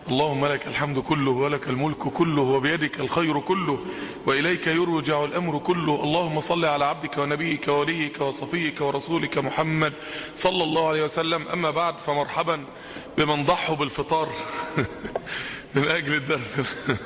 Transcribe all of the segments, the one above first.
اللهم لك الحمد كله ولك الملك كله وبيدك الخير كله وإليك يرجع الأمر كله اللهم صل على عبدك ونبيك ووليك وصفيك ورسولك محمد صلى الله عليه وسلم أما بعد فمرحبا بمن ضحوا بالفطار من أجل الدرس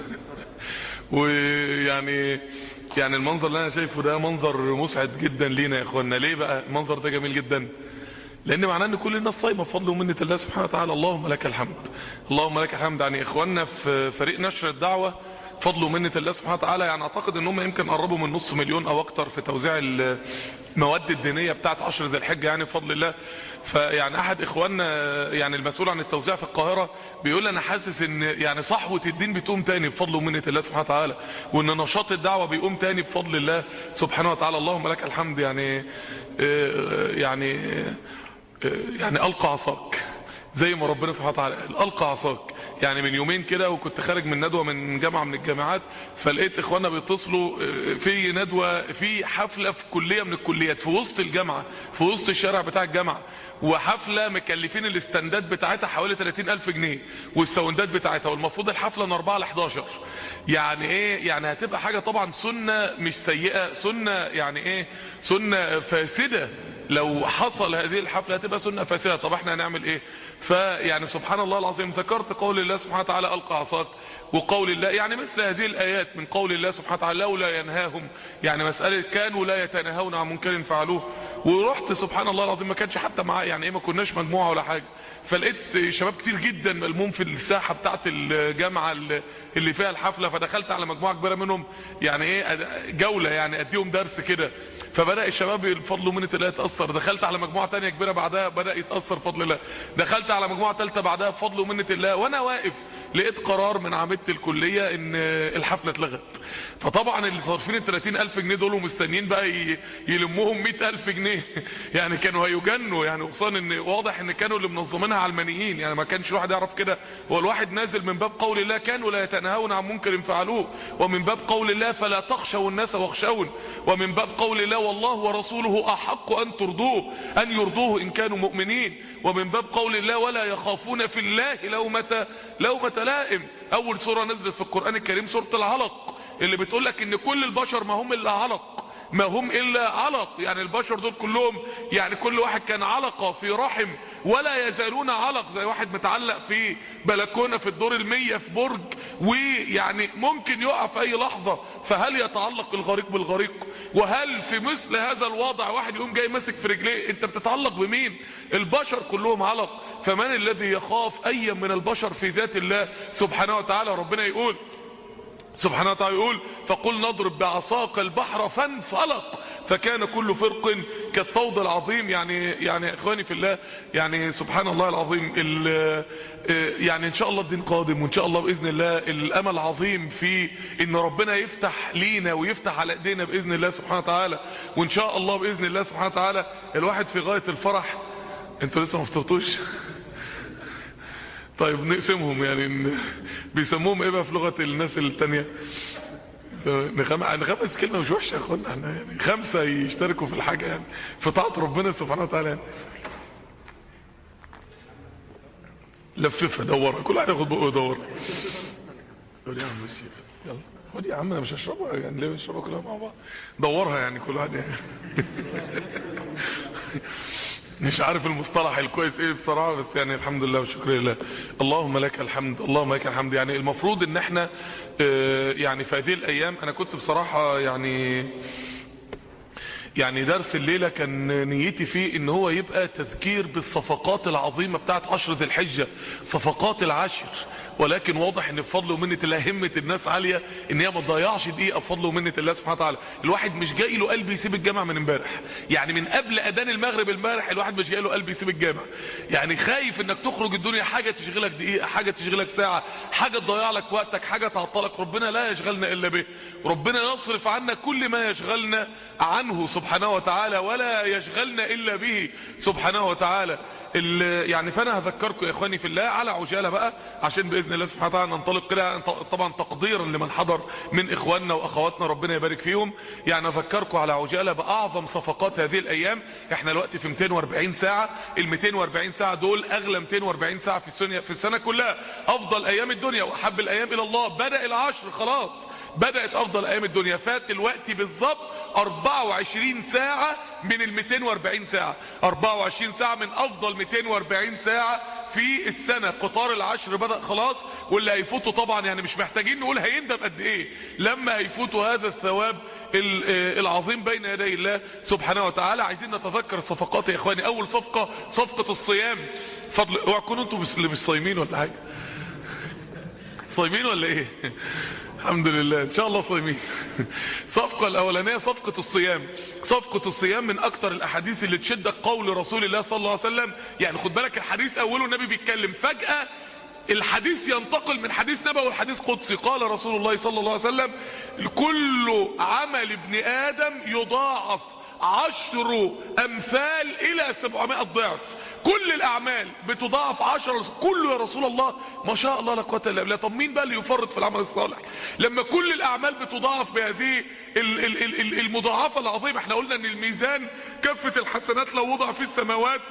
ويعني يعني المنظر اللي انا شايفه ده منظر مسعد جدا لينا يا اخوانا ليه بقى المنظر ده جميل جدا لان معناه ان كل الناس صايمه بفضل ومنه الله سبحانه وتعالى اللهم لك الحمد اللهم لك الحمد يعني اخواننا في فريق نشر الدعوه فضل ومنة الله سبحانه وتعالى يعني اعتقد ان هم يمكن قربوا من نص مليون او اكتر في توزيع المواد الدينية بتاعت عشر ذي الحجة يعني بفضل الله فيعني احد اخواننا يعني المسؤول عن التوزيع في القاهرة بيقول انا حاسس ان يعني صحوة الدين بتقوم تاني بفضل ومنة الله سبحانه وتعالى وان نشاط الدعوة بيقوم تاني بفضل الله سبحانه وتعالى اللهم لك الحمد يعني يعني يعني القى عصاك زي ما ربنا سبحانه وتعالى القى عصاك يعني من يومين كده وكنت خارج من ندوة من جامعة من الجامعات فلقيت اخوانا بيتصلوا في ندوة في حفلة في كلية من الكليات في وسط الجامعة في وسط الشارع بتاع الجامعة وحفلة مكلفين الاستندات بتاعتها حوالي 30 الف جنيه والساوندات بتاعتها والمفروض الحفلة من 4 ل 11 يعني ايه يعني هتبقى حاجة طبعا سنة مش سيئة سنة يعني ايه سنة فاسدة لو حصل هذه الحفلة هتبقى سنة فاسدة طب احنا هنعمل ايه فيعني سبحان الله العظيم ذكرت قول الله سبحانه وتعالى ألقى عصاك وقول الله يعني مثل هذه الآيات من قول الله سبحانه وتعالى لولا ينهاهم يعني مسألة كانوا لا يتناهون عن منكر فعلوه ورحت سبحان الله العظيم ما كانش حتى معايا يعني ايه ما كناش مجموعة ولا حاجة فلقيت شباب كتير جدا ملموم في الساحة بتاعت الجامعة اللي فيها الحفلة فدخلت على مجموعة كبيرة منهم يعني ايه جولة يعني اديهم درس كده فبدأ الشباب بفضل منة الله يتأثر دخلت على مجموعة تانية كبيرة بعدها بدأ يتأثر بفضل الله دخلت على مجموعة تالتة بعدها بفضل ومنة الله وانا واقف لقيت قرار من عامدة الكلية ان الحفلة اتلغت فطبعا اللي صارفين ال 30 الف جنيه دول ومستنيين بقى يلموهم 100 الف جنيه يعني كانوا هيجنوا يعني خصوصا ان واضح ان كانوا اللي منظمينها علمانيين يعني ما كانش الواحد يعرف كده هو الواحد نازل من باب قول الله كانوا لا يتناهون عن منكر فعلوه ومن باب قول الله فلا تخشوا الناس واخشون ومن باب قول الله والله ورسوله احق ان ترضوه ان يرضوه ان كانوا مؤمنين ومن باب قول الله ولا يخافون في الله لومة لومة لائم اول سورة نزلت في القرآن الكريم سورة العلق اللي بتقول لك ان كل البشر ما هم الا علق ما هم الا علق يعني البشر دول كلهم يعني كل واحد كان علقة في رحم ولا يزالون علق زي واحد متعلق في بلكونة في الدور المية في برج ويعني ممكن يقع في اي لحظة فهل يتعلق الغريق بالغريق وهل في مثل هذا الوضع واحد يقوم جاي ماسك في رجليه انت بتتعلق بمين البشر كلهم علق فمن الذي يخاف اي من البشر في ذات الله سبحانه وتعالى ربنا يقول سبحانه وتعالى يقول فقل نضرب بعصاك البحر فانفلق فكان كل فرق كالطود العظيم يعني يعني اخواني في الله يعني سبحان الله العظيم يعني ان شاء الله الدين قادم وان شاء الله باذن الله الامل عظيم في ان ربنا يفتح لينا ويفتح على ايدينا باذن الله سبحانه وتعالى وان شاء الله باذن الله سبحانه وتعالى الواحد في غايه الفرح انتوا لسه ما فطرتوش طيب نقسمهم يعني بيسموهم ايه بقى في لغة الناس التانية نخمس كلمة مش وحشة يا اخوانا احنا يعني خمسة يشتركوا في الحاجة يعني في طاعة ربنا سبحانه وتعالى يعني لففها دورها كل واحد ياخد بقه يدورها قول يا عم الشيخ يلا خد يا عم انا مش هشربها يعني ليه بنشربها كلها مع بعض دورها يعني كل واحد يعني مش عارف المصطلح الكويس ايه بصراحة بس يعني الحمد لله والشكر لله اللهم لك الحمد اللهم لك الحمد يعني المفروض ان احنا اه يعني في هذه الايام انا كنت بصراحة يعني يعني درس الليلة كان نيتي فيه ان هو يبقى تذكير بالصفقات العظيمة بتاعت عشرة الحجة صفقات العشر ولكن واضح ان بفضل ومنة الله همة الناس عالية ان هي ما تضيعش دقيقة بفضل ومنة الله سبحانه وتعالى الواحد مش جاي له قلب يسيب الجامع من امبارح يعني من قبل اذان المغرب امبارح الواحد مش جاي له قلب يسيب الجامع يعني خايف انك تخرج الدنيا حاجة تشغلك دقيقة حاجة تشغلك ساعة حاجة تضيع لك وقتك حاجة تعطلك ربنا لا يشغلنا الا به ربنا يصرف عنا كل ما يشغلنا عنه سبحانه وتعالى ولا يشغلنا الا به سبحانه وتعالى يعني فانا هذكركم يا اخواني في الله على عجالة بقى عشان باذن الله سبحانه وتعالى ننطلق كده طبعا تقديرا لمن حضر من اخواننا واخواتنا ربنا يبارك فيهم يعني اذكركم على عجالة باعظم صفقات هذه الايام احنا الوقت في 240 ساعة ال 240 ساعة دول اغلى 240 ساعة في السنة في السنة كلها افضل ايام الدنيا واحب الايام الى الله بدأ العشر خلاص بدأت افضل ايام الدنيا فات الوقت بالظبط 24 ساعة من ال 240 ساعة 24 ساعة من افضل 240 ساعة في السنة قطار العشر بدأ خلاص واللي هيفوتوا طبعا يعني مش محتاجين نقول هيندم قد ايه لما هيفوتوا هذا الثواب العظيم بين يدي الله سبحانه وتعالى عايزين نتذكر الصفقات يا اخواني اول صفقة صفقة الصيام فضل اوعى تكونوا انتوا اللي مش صايمين ولا حاجة صايمين ولا ايه الحمد لله ان شاء الله صايمين صفقة الاولانية صفقة الصيام صفقة الصيام من اكتر الاحاديث اللي تشدك قول رسول الله صلى الله عليه وسلم يعني خد بالك الحديث اوله النبي بيتكلم فجأة الحديث ينتقل من حديث نبوي والحديث قدسي قال رسول الله صلى الله عليه وسلم كل عمل ابن ادم يضاعف عشر امثال الى سبعمائة ضعف كل الاعمال بتضاعف عشر كله يا رسول الله ما شاء الله لا قوه الا بالله طب مين بقى اللي يفرط في العمل الصالح لما كل الاعمال بتضاعف بهذه المضاعفه العظيمه احنا قلنا ان الميزان كفه الحسنات لو وضع في السماوات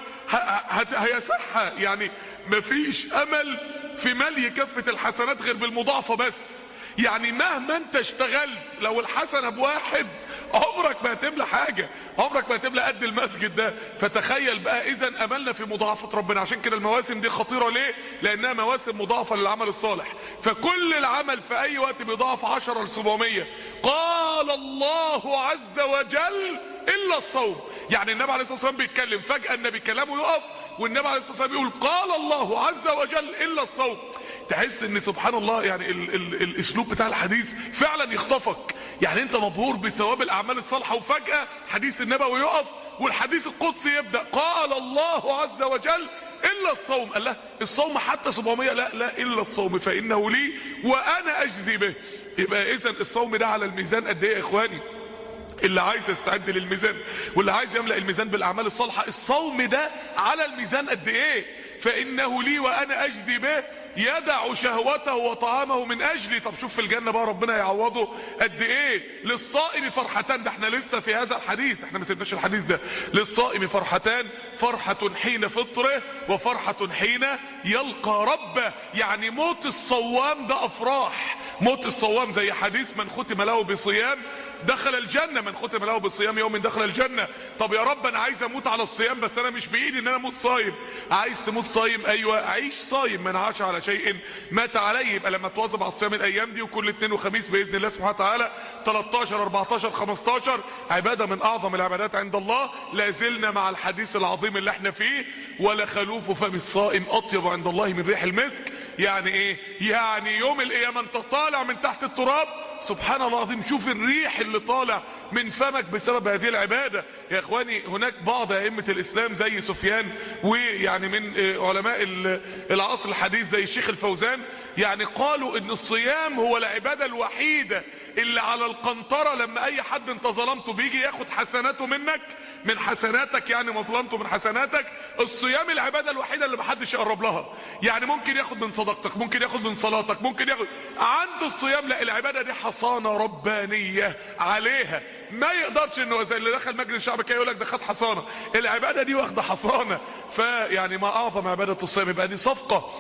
هيسحها يعني مفيش امل في ملي كفه الحسنات غير بالمضاعفه بس يعني مهما انت اشتغلت لو الحسنة بواحد عمرك ما هتملى حاجة عمرك ما هتملى قد المسجد ده فتخيل بقى اذا املنا في مضاعفة ربنا عشان كده المواسم دي خطيرة ليه لانها مواسم مضاعفة للعمل الصالح فكل العمل في اي وقت بيضاعف 10 ل 700 قال الله عز وجل الا الصوم يعني النبي عليه الصلاة والسلام بيتكلم فجأة النبي كلامه يقف والنبي عليه الصلاة والسلام يقول قال الله عز وجل الا الصوم تحس ان سبحان الله يعني ال ال الاسلوب بتاع الحديث فعلا يخطفك يعني انت مبهور بثواب الاعمال الصالحة وفجأة حديث النبوي يقف والحديث القدسي يبدأ قال الله عز وجل الا الصوم قال لا الصوم حتى 700 لا لا الا الصوم فانه لي وانا اجزي به يبقى اذا الصوم ده على الميزان قد ايه يا اخواني اللي عايز يستعد للميزان واللي عايز يملأ الميزان بالاعمال الصالحة الصوم ده على الميزان قد ايه فانه لي وانا اجزي به يدع شهوته وطعامه من اجلي طب شوف في الجنة بقى ربنا يعوضه قد ايه للصائم فرحتان ده احنا لسه في هذا الحديث احنا ما سيبناش الحديث ده للصائم فرحتان فرحة حين فطره وفرحة حين يلقى ربه يعني موت الصوام ده افراح موت الصوام زي حديث من ختم له بصيام دخل الجنة من ختم له بصيام يوم دخل الجنة طب يا رب انا عايز اموت على الصيام بس انا مش بايدي ان انا اموت صايم عايز تموت صايم ايوه عيش صايم من عاش على شيء مات عليه يبقى لما تواظب على الصيام الايام دي وكل اثنين وخميس باذن الله سبحانه وتعالى 13 14 15 عباده من اعظم العبادات عند الله لا زلنا مع الحديث العظيم اللي احنا فيه ولا خلوف فم الصائم اطيب عند الله من ريح المسك يعني ايه يعني يوم القيامه انت طالع من تحت التراب سبحان الله العظيم شوف الريح اللي طالع من فمك بسبب هذه العبادة يا اخواني هناك بعض ائمة الاسلام زي سفيان ويعني من علماء العصر الحديث زي الشيخ الفوزان يعني قالوا ان الصيام هو العبادة الوحيدة اللي على القنطرة لما اي حد انت ظلمته بيجي ياخد حسناته منك من حسناتك يعني ما ظلمته من حسناتك الصيام العبادة الوحيدة اللي محدش يقرب لها يعني ممكن ياخد من صدقتك ممكن ياخد من صلاتك ممكن ياخد عند الصيام لا العبادة دي حصانة ربانية عليها ما يقدرش انه زي اللي دخل مجلس الشعب كده يقول لك ده خد حصانة العبادة دي واخده حصانة فيعني ما اعظم عبادة الصيام يبقى دي صفقة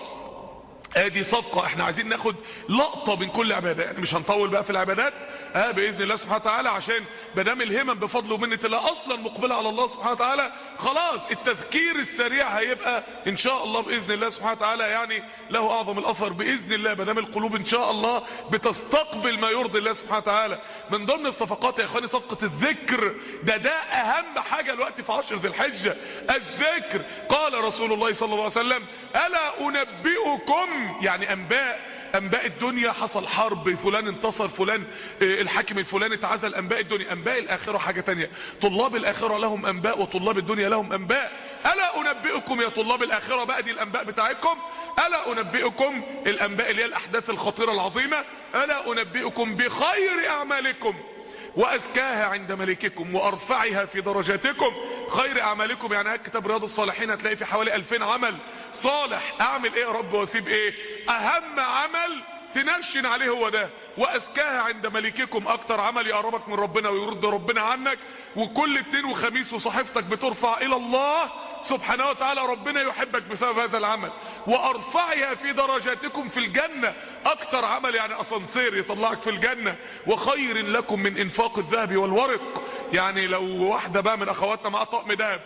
ادي صفقة احنا عايزين ناخد لقطة من كل عبادة يعني مش هنطول بقى في العبادات اه باذن الله سبحانه وتعالى عشان مدام الهمم بفضل ومنة الله اصلا مقبلة على الله سبحانه وتعالى خلاص التذكير السريع هيبقى ان شاء الله باذن الله سبحانه وتعالى يعني له اعظم الاثر باذن الله مدام القلوب ان شاء الله بتستقبل ما يرضي الله سبحانه وتعالى من ضمن الصفقات يا اخواني صفقة الذكر ده ده اهم حاجة الوقت في عشر ذي الحجة الذكر قال رسول الله صلى الله عليه وسلم الا انبئكم يعني انباء انباء الدنيا حصل حرب فلان انتصر فلان الحاكم الفلاني اتعزل انباء الدنيا انباء الاخرة حاجة تانية طلاب الاخرة لهم انباء وطلاب الدنيا لهم انباء الا انبئكم يا طلاب الاخرة بقى دي الانباء بتاعتكم الا انبئكم الانباء اللي هي الاحداث الخطيرة العظيمة الا انبئكم بخير اعمالكم وازكاها عند ملككم وارفعها في درجاتكم خير اعمالكم يعني هات كتاب رياض الصالحين هتلاقي في حوالي 2000 عمل صالح اعمل ايه يا رب واسيب ايه اهم عمل تنشن عليه هو ده وازكاها عند ملككم اكتر عمل يقربك من ربنا ويرد ربنا عنك وكل اتنين وخميس وصحيفتك بترفع الى الله سبحانه وتعالى ربنا يحبك بسبب هذا العمل وارفعها في درجاتكم في الجنة اكتر عمل يعني اسانسير يطلعك في الجنة وخير لكم من انفاق الذهب والورق يعني لو واحدة بقى من اخواتنا مع طقم ذهب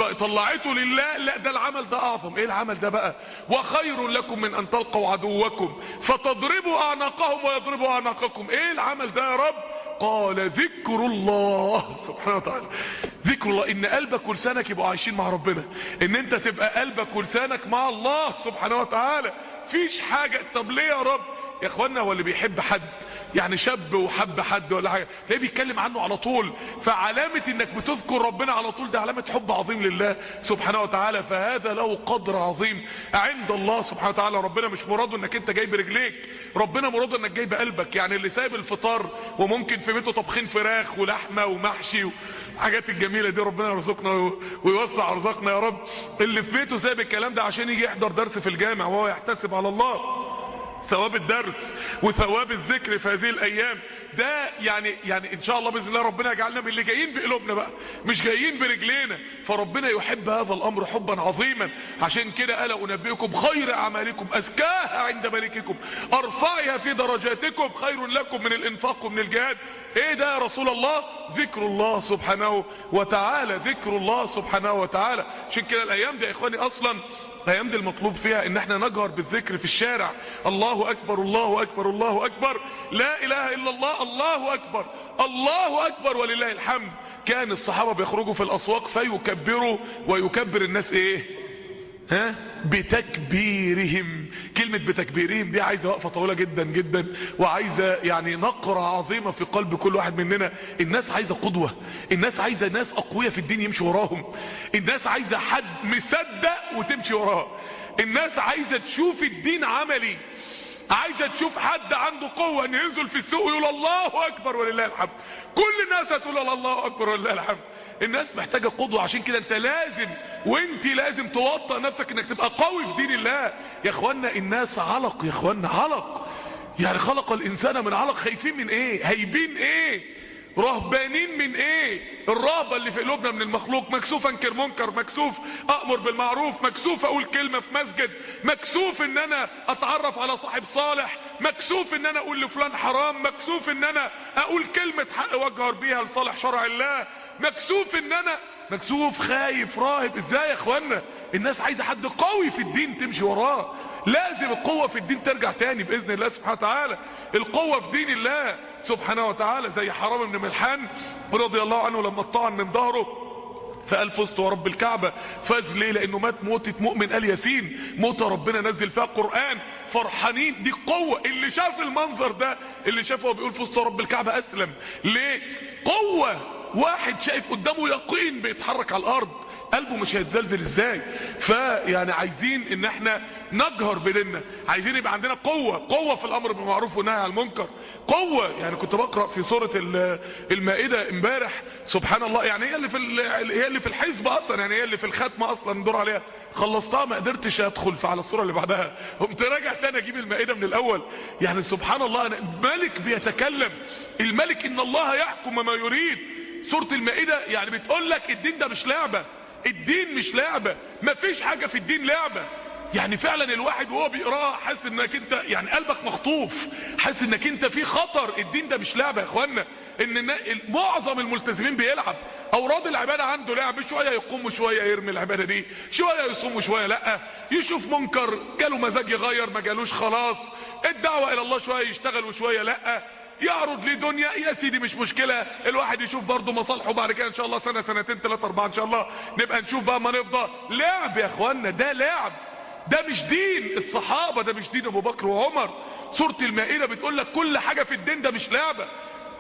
طلعته لله لا ده العمل ده اعظم ايه العمل ده بقى وخير لكم من ان تلقوا عدوكم فتضربوا اعناقهم ويضربوا اعناقكم ايه العمل ده يا رب قال ذكر الله سبحانه وتعالى ذكر الله ان قلبك ولسانك يبقوا عايشين مع ربنا ان انت تبقى قلبك ولسانك مع الله سبحانه وتعالى فيش حاجة طب ليه يا رب يا اخوانا هو اللي بيحب حد يعني شاب وحب حد ولا حاجه تلاقيه بيتكلم عنه على طول فعلامه انك بتذكر ربنا على طول ده علامه حب عظيم لله سبحانه وتعالى فهذا له قدر عظيم عند الله سبحانه وتعالى ربنا مش مراده انك انت جاي برجليك ربنا مراده انك جاي بقلبك يعني اللي سايب الفطار وممكن في بيته طبخين فراخ ولحمه ومحشي والحاجات الجميله دي ربنا يرزقنا ويوسع ارزاقنا يا رب اللي في بيته سايب الكلام ده عشان يجي يحضر درس في الجامع وهو يحتسب على الله ثواب الدرس وثواب الذكر في هذه الايام ده يعني يعني ان شاء الله باذن الله ربنا يجعلنا من اللي جايين بقلوبنا بقى مش جايين برجلينا فربنا يحب هذا الامر حبا عظيما عشان كده الا انبئكم خير اعمالكم ازكاها عند ملككم ارفعها في درجاتكم خير لكم من الانفاق ومن الجهاد ايه ده يا رسول الله ذكر الله سبحانه وتعالى ذكر الله سبحانه وتعالى عشان كده الايام دي يا اخواني اصلا الايام دي المطلوب فيها ان احنا نجهر بالذكر في الشارع الله اكبر الله اكبر الله اكبر لا اله الا الله الله اكبر الله اكبر ولله الحمد كان الصحابة بيخرجوا في الاسواق فيكبروا ويكبر الناس ايه ها بتكبيرهم كلمة بتكبيرهم دي عايزة وقفة طويلة جدا جدا وعايزة يعني نقرة عظيمة في قلب كل واحد مننا الناس عايزة قدوة الناس عايزة ناس اقوياء في الدين يمشي وراهم الناس عايزة حد مصدق وتمشي وراه الناس عايزة تشوف الدين عملي عايزة تشوف حد عنده قوة ان ينزل في السوق ويقول الله اكبر ولله الحمد كل الناس هتقول الله اكبر ولله الحمد الناس محتاجة قدوة عشان كده انت لازم وانت لازم توطأ نفسك انك تبقى قوي في دين الله يا اخوانا الناس علق يا اخوانا علق يعني خلق الانسان من علق خايفين من ايه هيبين ايه رهبانين من ايه الرهبة اللي في قلوبنا من المخلوق مكسوف انكر منكر مكسوف امر بالمعروف مكسوف اقول كلمة في مسجد مكسوف ان انا اتعرف على صاحب صالح مكسوف ان انا اقول لفلان حرام مكسوف ان انا اقول كلمة حق واجهر بيها لصالح شرع الله مكسوف ان انا مكسوف خايف راهب ازاي يا اخوانا الناس عايزة حد قوي في الدين تمشي وراه لازم القوة في الدين ترجع تاني بإذن الله سبحانه وتعالى القوة في دين الله سبحانه وتعالى زي حرام بن ملحان رضي الله عنه لما اطعن من ظهره فقال فزت ورب الكعبة فاز ليه لانه مات موتة مؤمن قال ياسين موتة ربنا نزل فيها قرآن فرحانين دي قوة اللي شاف المنظر ده اللي شافه بيقول فزت ورب الكعبة اسلم ليه قوة واحد شايف قدامه يقين بيتحرك على الارض قلبه مش هيتزلزل ازاي فيعني عايزين ان احنا نجهر بديننا عايزين يبقى عندنا قوة قوة في الامر بالمعروف والنهي عن المنكر قوة يعني كنت بقرأ في سورة المائدة امبارح سبحان الله يعني هي اللي في هي اللي في الحزب اصلا يعني هي اللي في الختمة اصلا ندور عليها خلصتها ما قدرتش ادخل على الصورة اللي بعدها قمت راجع تاني اجيب المائدة من الاول يعني سبحان الله أنا الملك بيتكلم الملك ان الله يحكم ما يريد سورة المائدة يعني بتقول لك الدين ده مش لعبة الدين مش لعبة مفيش حاجة في الدين لعبة يعني فعلا الواحد وهو بيقراها حاسس انك انت يعني قلبك مخطوف حاسس انك انت في خطر الدين ده مش لعبة يا اخوانا ان معظم الملتزمين بيلعب اوراد العبادة عنده لعب شوية يقوم وشوية يرمي العبادة دي شوية يصوم وشوية لا يشوف منكر جاله مزاج يغير ما جالوش خلاص الدعوة الى الله شوية يشتغل وشوية لا يعرض لي دنيا يا سيدي مش مشكلة الواحد يشوف برضه مصالحه بعد كده ان شاء الله سنة سنتين ثلاثة اربعة ان شاء الله نبقى نشوف بقى ما نفضى لعب يا اخوانا ده لعب ده مش دين الصحابة ده مش دين ابو بكر وعمر سورة المائدة بتقول لك كل حاجة في الدين ده مش لعبة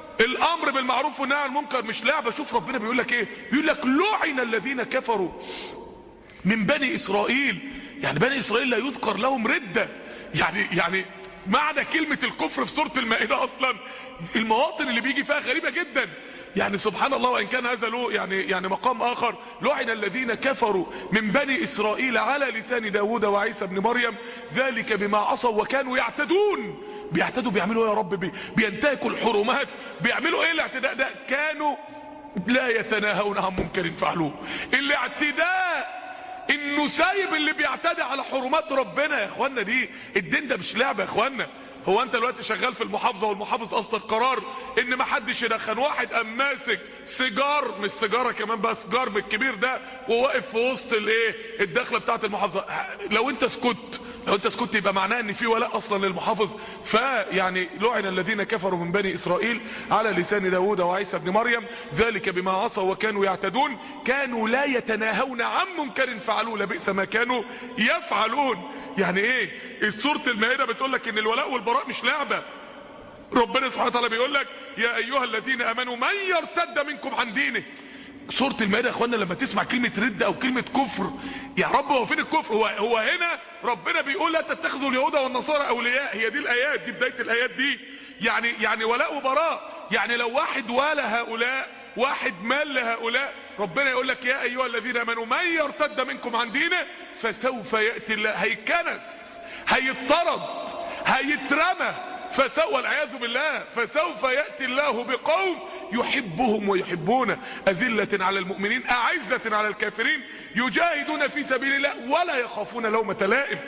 الامر بالمعروف والنهي عن المنكر مش لعبة شوف ربنا بيقول لك ايه بيقول لك لعن الذين كفروا من بني اسرائيل يعني بني اسرائيل لا يذكر لهم ردة يعني يعني معنى كلمة الكفر في سورة المائدة اصلا المواطن اللي بيجي فيها غريبة جدا يعني سبحان الله وان كان هذا له يعني يعني مقام اخر لعن الذين كفروا من بني اسرائيل على لسان داوود وعيسى ابن مريم ذلك بما عصوا وكانوا يعتدون بيعتدوا بيعملوا ايه يا رب بي بينتهكوا الحرمات بيعملوا ايه الاعتداء ده كانوا لا يتناهون عن منكر فعلوه الاعتداء انه سايب اللي بيعتدي على حرمات ربنا يا اخوانا دي الدين ده مش لعبه يا اخوانا هو انت دلوقتي شغال في المحافظه والمحافظ اصدر قرار ان ما حدش يدخن واحد قام ماسك سيجار مش سيجاره كمان بقى سيجار بالكبير ده وواقف في وسط الايه الدخله بتاعه المحافظه لو انت سكت لو انت سكت يبقى معناه ان في ولاء اصلا للمحافظ فيعني لعن الذين كفروا من بني اسرائيل على لسان داوود وعيسى بن مريم ذلك بما عصوا وكانوا يعتدون كانوا لا يتناهون عن منكر فعلوه لبئس ما كانوا يفعلون يعني ايه سوره المائده بتقول لك ان الولاء والبراء مش لعبه ربنا سبحانه وتعالى بيقول لك يا ايها الذين امنوا من يرتد منكم عن دينه سورة المائدة يا اخوانا لما تسمع كلمة رد او كلمة كفر يا رب هو فين الكفر هو, هو هنا ربنا بيقول لا تتخذوا اليهود والنصارى اولياء هي دي الايات دي بداية الايات دي يعني يعني ولاء وبراء يعني لو واحد والى هؤلاء واحد مال لهؤلاء ربنا يقول لك يا ايها الذين امنوا من يرتد منكم عن دينه فسوف يأتي الله هيكنس هيطرد هيترمى فسوى والعياذ بالله فسوف يأتي الله بقوم يحبهم ويحبونه أذلة على المؤمنين أعزة على الكافرين يجاهدون في سبيل الله ولا يخافون لومة لائم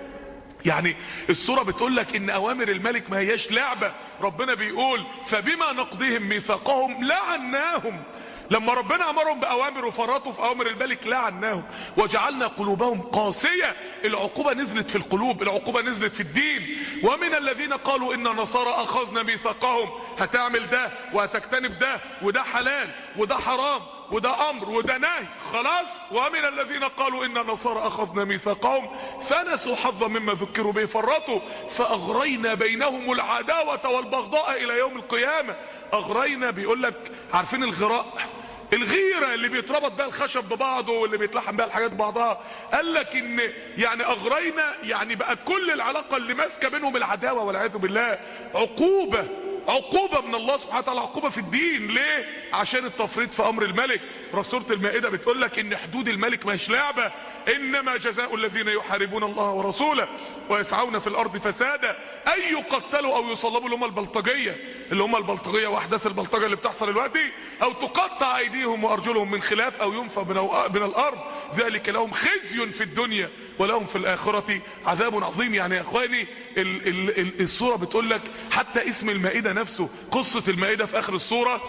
يعني الصورة بتقول لك ان اوامر الملك ما هياش لعبة ربنا بيقول فبما نقضيهم ميثاقهم لعناهم لما ربنا امرهم باوامر وفرطوا في اوامر الملك لعناهم وجعلنا قلوبهم قاسية العقوبة نزلت في القلوب العقوبة نزلت في الدين ومن الذين قالوا ان نصارى اخذنا ميثاقهم هتعمل ده وهتجتنب ده وده حلال وده حرام وده امر وده نهي خلاص ومن الذين قالوا ان نصارى اخذنا ميثاقهم فنسوا حظا مما ذكروا به فرطوا فاغرينا بينهم العداوة والبغضاء الى يوم القيامة اغرينا بيقول لك عارفين الغراء الغيرة اللي بيتربط بها الخشب ببعضه واللي بيتلحم بها الحاجات ببعضها قال لك ان يعني اغرينا يعني بقى كل العلاقة اللي ماسكة بينهم العداوة والعياذ بالله عقوبة عقوبة من الله سبحانه وتعالى عقوبة في الدين ليه عشان التفريط في امر الملك رسولة المائدة بتقول لك ان حدود الملك ماهيش لعبة انما جزاء الذين يحاربون الله ورسوله ويسعون في الارض فسادا ان يقتلوا او يصلبوا اللي هم البلطجية اللي هم البلطجية واحداث البلطجة اللي بتحصل دلوقتي او تقطع ايديهم وارجلهم من خلاف او ينفى من الارض ذلك لهم خزي في الدنيا ولهم في الاخرة عذاب عظيم يعني يا اخواني ال ال ال الصورة بتقول لك حتى اسم المائدة نفسه قصة المائدة في اخر الصورة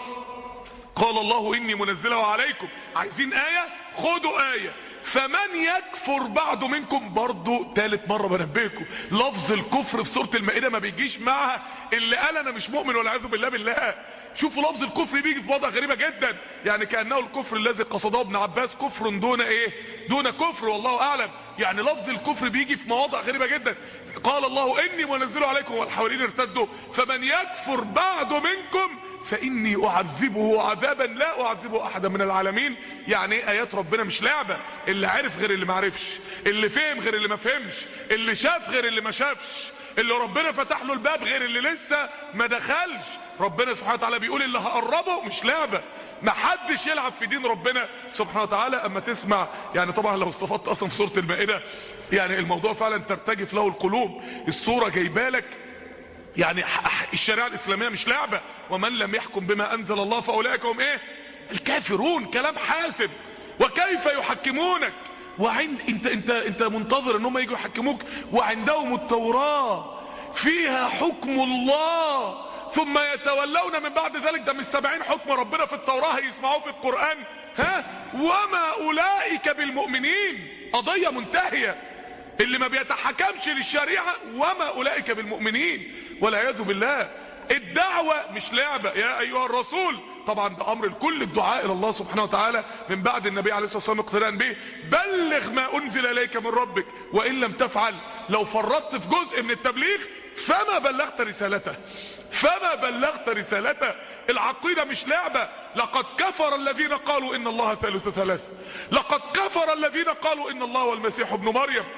قال الله اني منزلها عليكم عايزين آية خدوا آية فمن يكفر بعد منكم برضو تالت مرة بنبهكم لفظ الكفر في سورة المائدة ما بيجيش معها اللي قال انا مش مؤمن والعياذ بالله بالله شوفوا لفظ الكفر بيجي في وضع غريبة جدا يعني كأنه الكفر الذي قصده ابن عباس كفر دون ايه دون كفر والله اعلم يعني لفظ الكفر بيجي في مواضع غريبة جدا قال الله اني منزله عليكم والحوالين ارتدوا فمن يكفر بعد منكم فاني اعذبه عذابا لا اعذبه احدا من العالمين يعني ايات ربنا مش لعبة اللي عرف غير اللي ما عرفش اللي فهم غير اللي ما فهمش اللي شاف غير اللي ما شافش اللي ربنا فتح له الباب غير اللي لسه ما دخلش ربنا سبحانه وتعالى بيقول اللي هقربه مش لعبة ما حدش يلعب في دين ربنا سبحانه وتعالى اما تسمع يعني طبعا لو استفدت اصلا في سورة المائدة يعني الموضوع فعلا ترتجف له القلوب الصورة جايبالك يعني الشريعة الاسلامية مش لعبة ومن لم يحكم بما انزل الله فاولئك هم ايه الكافرون كلام حاسب وكيف يحكمونك وعند انت انت انت منتظر ان هم يجوا يحكموك وعندهم التوراة فيها حكم الله ثم يتولون من بعد ذلك ده من سبعين حكم ربنا في التوراة هيسمعوه في القرآن ها وما اولئك بالمؤمنين قضية منتهية اللي ما بيتحكمش للشريعة وما اولئك بالمؤمنين والعياذ بالله الدعوة مش لعبة يا ايها الرسول طبعا ده امر الكل الدعاء الى الله سبحانه وتعالى من بعد النبي عليه الصلاة والسلام اقتداء به بلغ ما انزل اليك من ربك وان لم تفعل لو فرطت في جزء من التبليغ فما بلغت رسالته فما بلغت رسالته العقيدة مش لعبة لقد كفر الذين قالوا ان الله ثالث ثلاث لقد كفر الذين قالوا ان الله والمسيح ابن مريم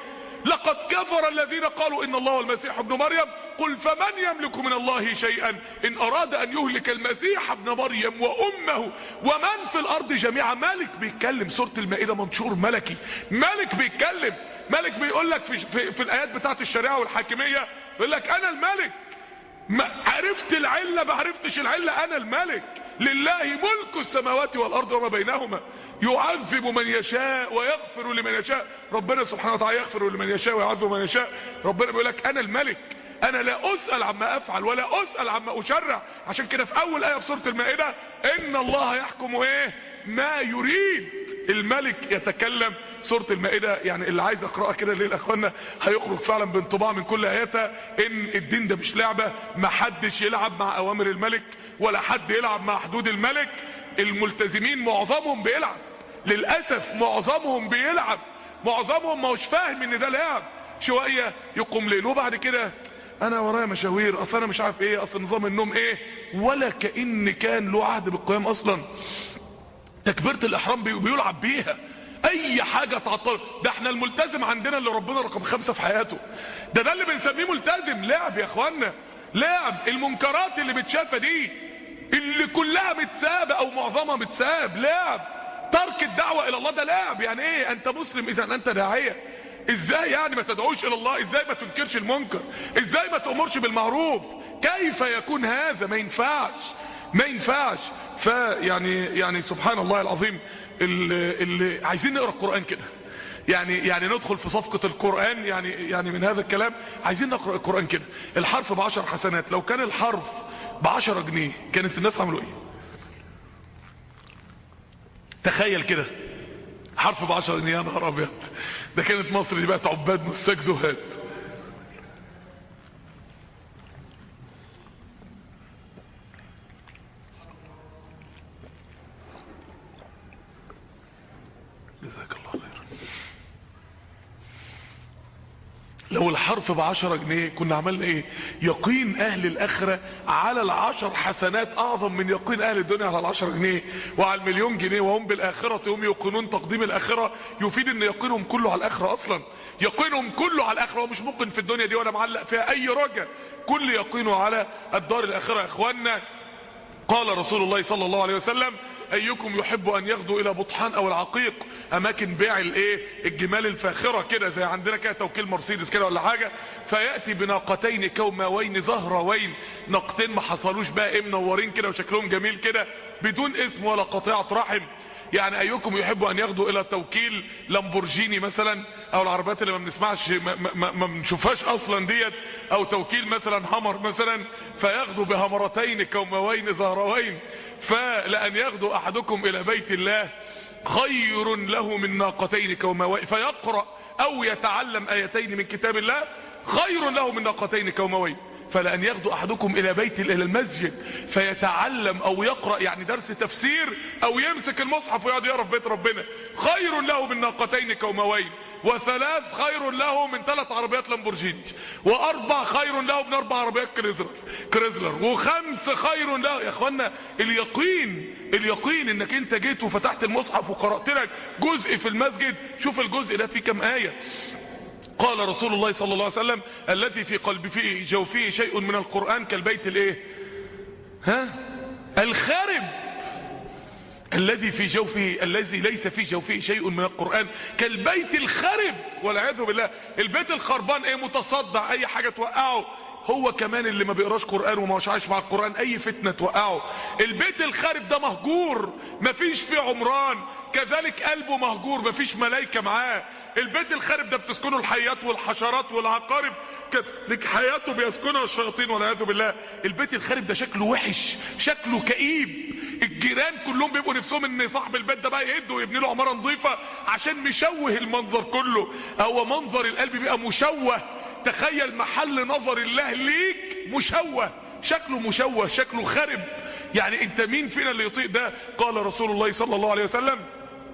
لقد كفر الذين قالوا ان الله والمسيح ابن مريم قل فمن يملك من الله شيئا ان اراد ان يهلك المسيح ابن مريم وامه ومن في الارض جميعا مالك بيتكلم سورة المائدة منشور ملكي مالك بيتكلم مالك بيقول لك في, في, في الايات بتاعت الشريعة والحاكمية يقول لك انا الملك ما عرفت العلة ما عرفتش العلة انا الملك لله ملك السماوات والارض وما بينهما يعذب من يشاء ويغفر لمن يشاء ربنا سبحانه وتعالى يغفر لمن يشاء ويعذب من يشاء ربنا بيقول لك انا الملك انا لا اسأل عما افعل ولا اسأل عما اشرع عشان كده في اول ايه في سورة المائدة ان الله يحكم ايه ما يريد الملك يتكلم سورة المائدة يعني اللي عايز اقرأها كده ليه الاخوانا هيخرج فعلا بانطباع من كل اياتها ان الدين ده مش لعبة ما حدش يلعب مع اوامر الملك ولا حد يلعب مع حدود الملك الملتزمين معظمهم بيلعب للأسف معظمهم بيلعب معظمهم ما هوش فاهم ان ده لعب شوية يقوم ليل وبعد كده انا ورايا مشاوير اصلا انا مش عارف ايه اصل نظام النوم ايه ولا كأن كان له عهد بالقيام اصلا تكبيرة الاحرام بي- بيلعب بيها اي حاجة تعطل ده احنا الملتزم عندنا اللي ربنا رقم خمسة في حياته ده ده اللي بنسميه ملتزم لعب يا اخوانا لعب المنكرات اللي بتشافى دي اللي كلها متسابة او معظمها متساب لعب ترك الدعوة الى الله ده لعب يعني ايه انت مسلم اذا انت داعية ازاي يعني ما تدعوش الى الله ازاي ما تنكرش المنكر ازاي ما تأمرش بالمعروف كيف يكون هذا ما ينفعش ما ينفعش فيعني يعني سبحان الله العظيم اللي, اللي عايزين نقرا القران كده يعني يعني ندخل في صفقة القرآن يعني يعني من هذا الكلام عايزين نقرأ القرآن كده الحرف بعشر حسنات لو كان الحرف بعشرة جنيه كانت الناس عملوا ايه تخيل كده حرف بعشرة جنيه يا نهار ابيض ده كانت مصر دي بقت عباد نساك زهاد جزاك الله خير لو الحرف بعشرة جنيه كنا عملنا ايه يقين اهل الاخرة على العشر حسنات اعظم من يقين اهل الدنيا على العشر جنيه وعلى المليون جنيه وهم بالاخرة هم يوقنون تقديم الاخرة يفيد ان يقينهم كله على الاخرة اصلا يقينهم كله على الاخرة ومش ممكن في الدنيا دي ولا معلق فيها اي رجع كل يقينه على الدار الاخرة يا اخوانا قال رسول الله صلى الله عليه وسلم ايكم يحب ان يغدو الى بطحان او العقيق اماكن بيع الايه الجمال الفاخره كده زي عندنا كده توكيل مرسيدس كده ولا حاجه فياتي بناقتين كوماوين زهروين ناقتين ما حصلوش بقى ايه منورين كده وشكلهم جميل كده بدون اسم ولا قطيعه رحم يعني ايكم يحب ان يغدو الى توكيل لامبورجيني مثلا او العربيات اللي ما بنسمعش ما, ما, ما بنشوفهاش اصلا ديت او توكيل مثلا همر مثلا فيغدو بهمرتين كوموين زهروين فلان يغدو احدكم الى بيت الله خير له من ناقتين كوموين فيقرأ او يتعلم ايتين من كتاب الله خير له من ناقتين كوموين فلأن يغدو أحدكم إلى بيت إلى المسجد فيتعلم أو يقرأ يعني درس تفسير أو يمسك المصحف ويقعد يقرأ في بيت ربنا خير له من ناقتين كوموين وثلاث خير له من ثلاث عربيات لامبورجيني وأربع خير له من أربع عربيات كريزلر كريزلر وخمس خير له يا أخوانا اليقين اليقين إنك أنت جيت وفتحت المصحف وقرأت لك جزء في المسجد شوف الجزء ده فيه كم آية قال رسول الله صلى الله عليه وسلم الذي في قلب فيه جوفيه شيء من القرآن كالبيت الايه ها الخارب الذي في جوفه الذي ليس في جوفه شيء من القرآن كالبيت الخرب والعياذ بالله البيت الخربان ايه متصدع اي حاجة توقعه هو كمان اللي ما بيقراش قرآن وما هوش عايش مع القرآن اي فتنة توقعه البيت الخارب ده مهجور مفيش فيه عمران كذلك قلبه مهجور مفيش ملايكة معاه البيت الخارب ده بتسكنه الحيات والحشرات والعقارب كذلك حياته بيسكنها الشياطين والعياذ بالله البيت الخارب ده شكله وحش شكله كئيب الجيران كلهم بيبقوا نفسهم ان صاحب البيت ده بقى يهد ويبني له عماره نظيفه عشان مشوه المنظر كله هو منظر القلب بيبقى مشوه تخيل محل نظر الله ليك مشوه شكله مشوه شكله خرب يعني انت مين فينا اللي يطيق ده قال رسول الله صلى الله عليه وسلم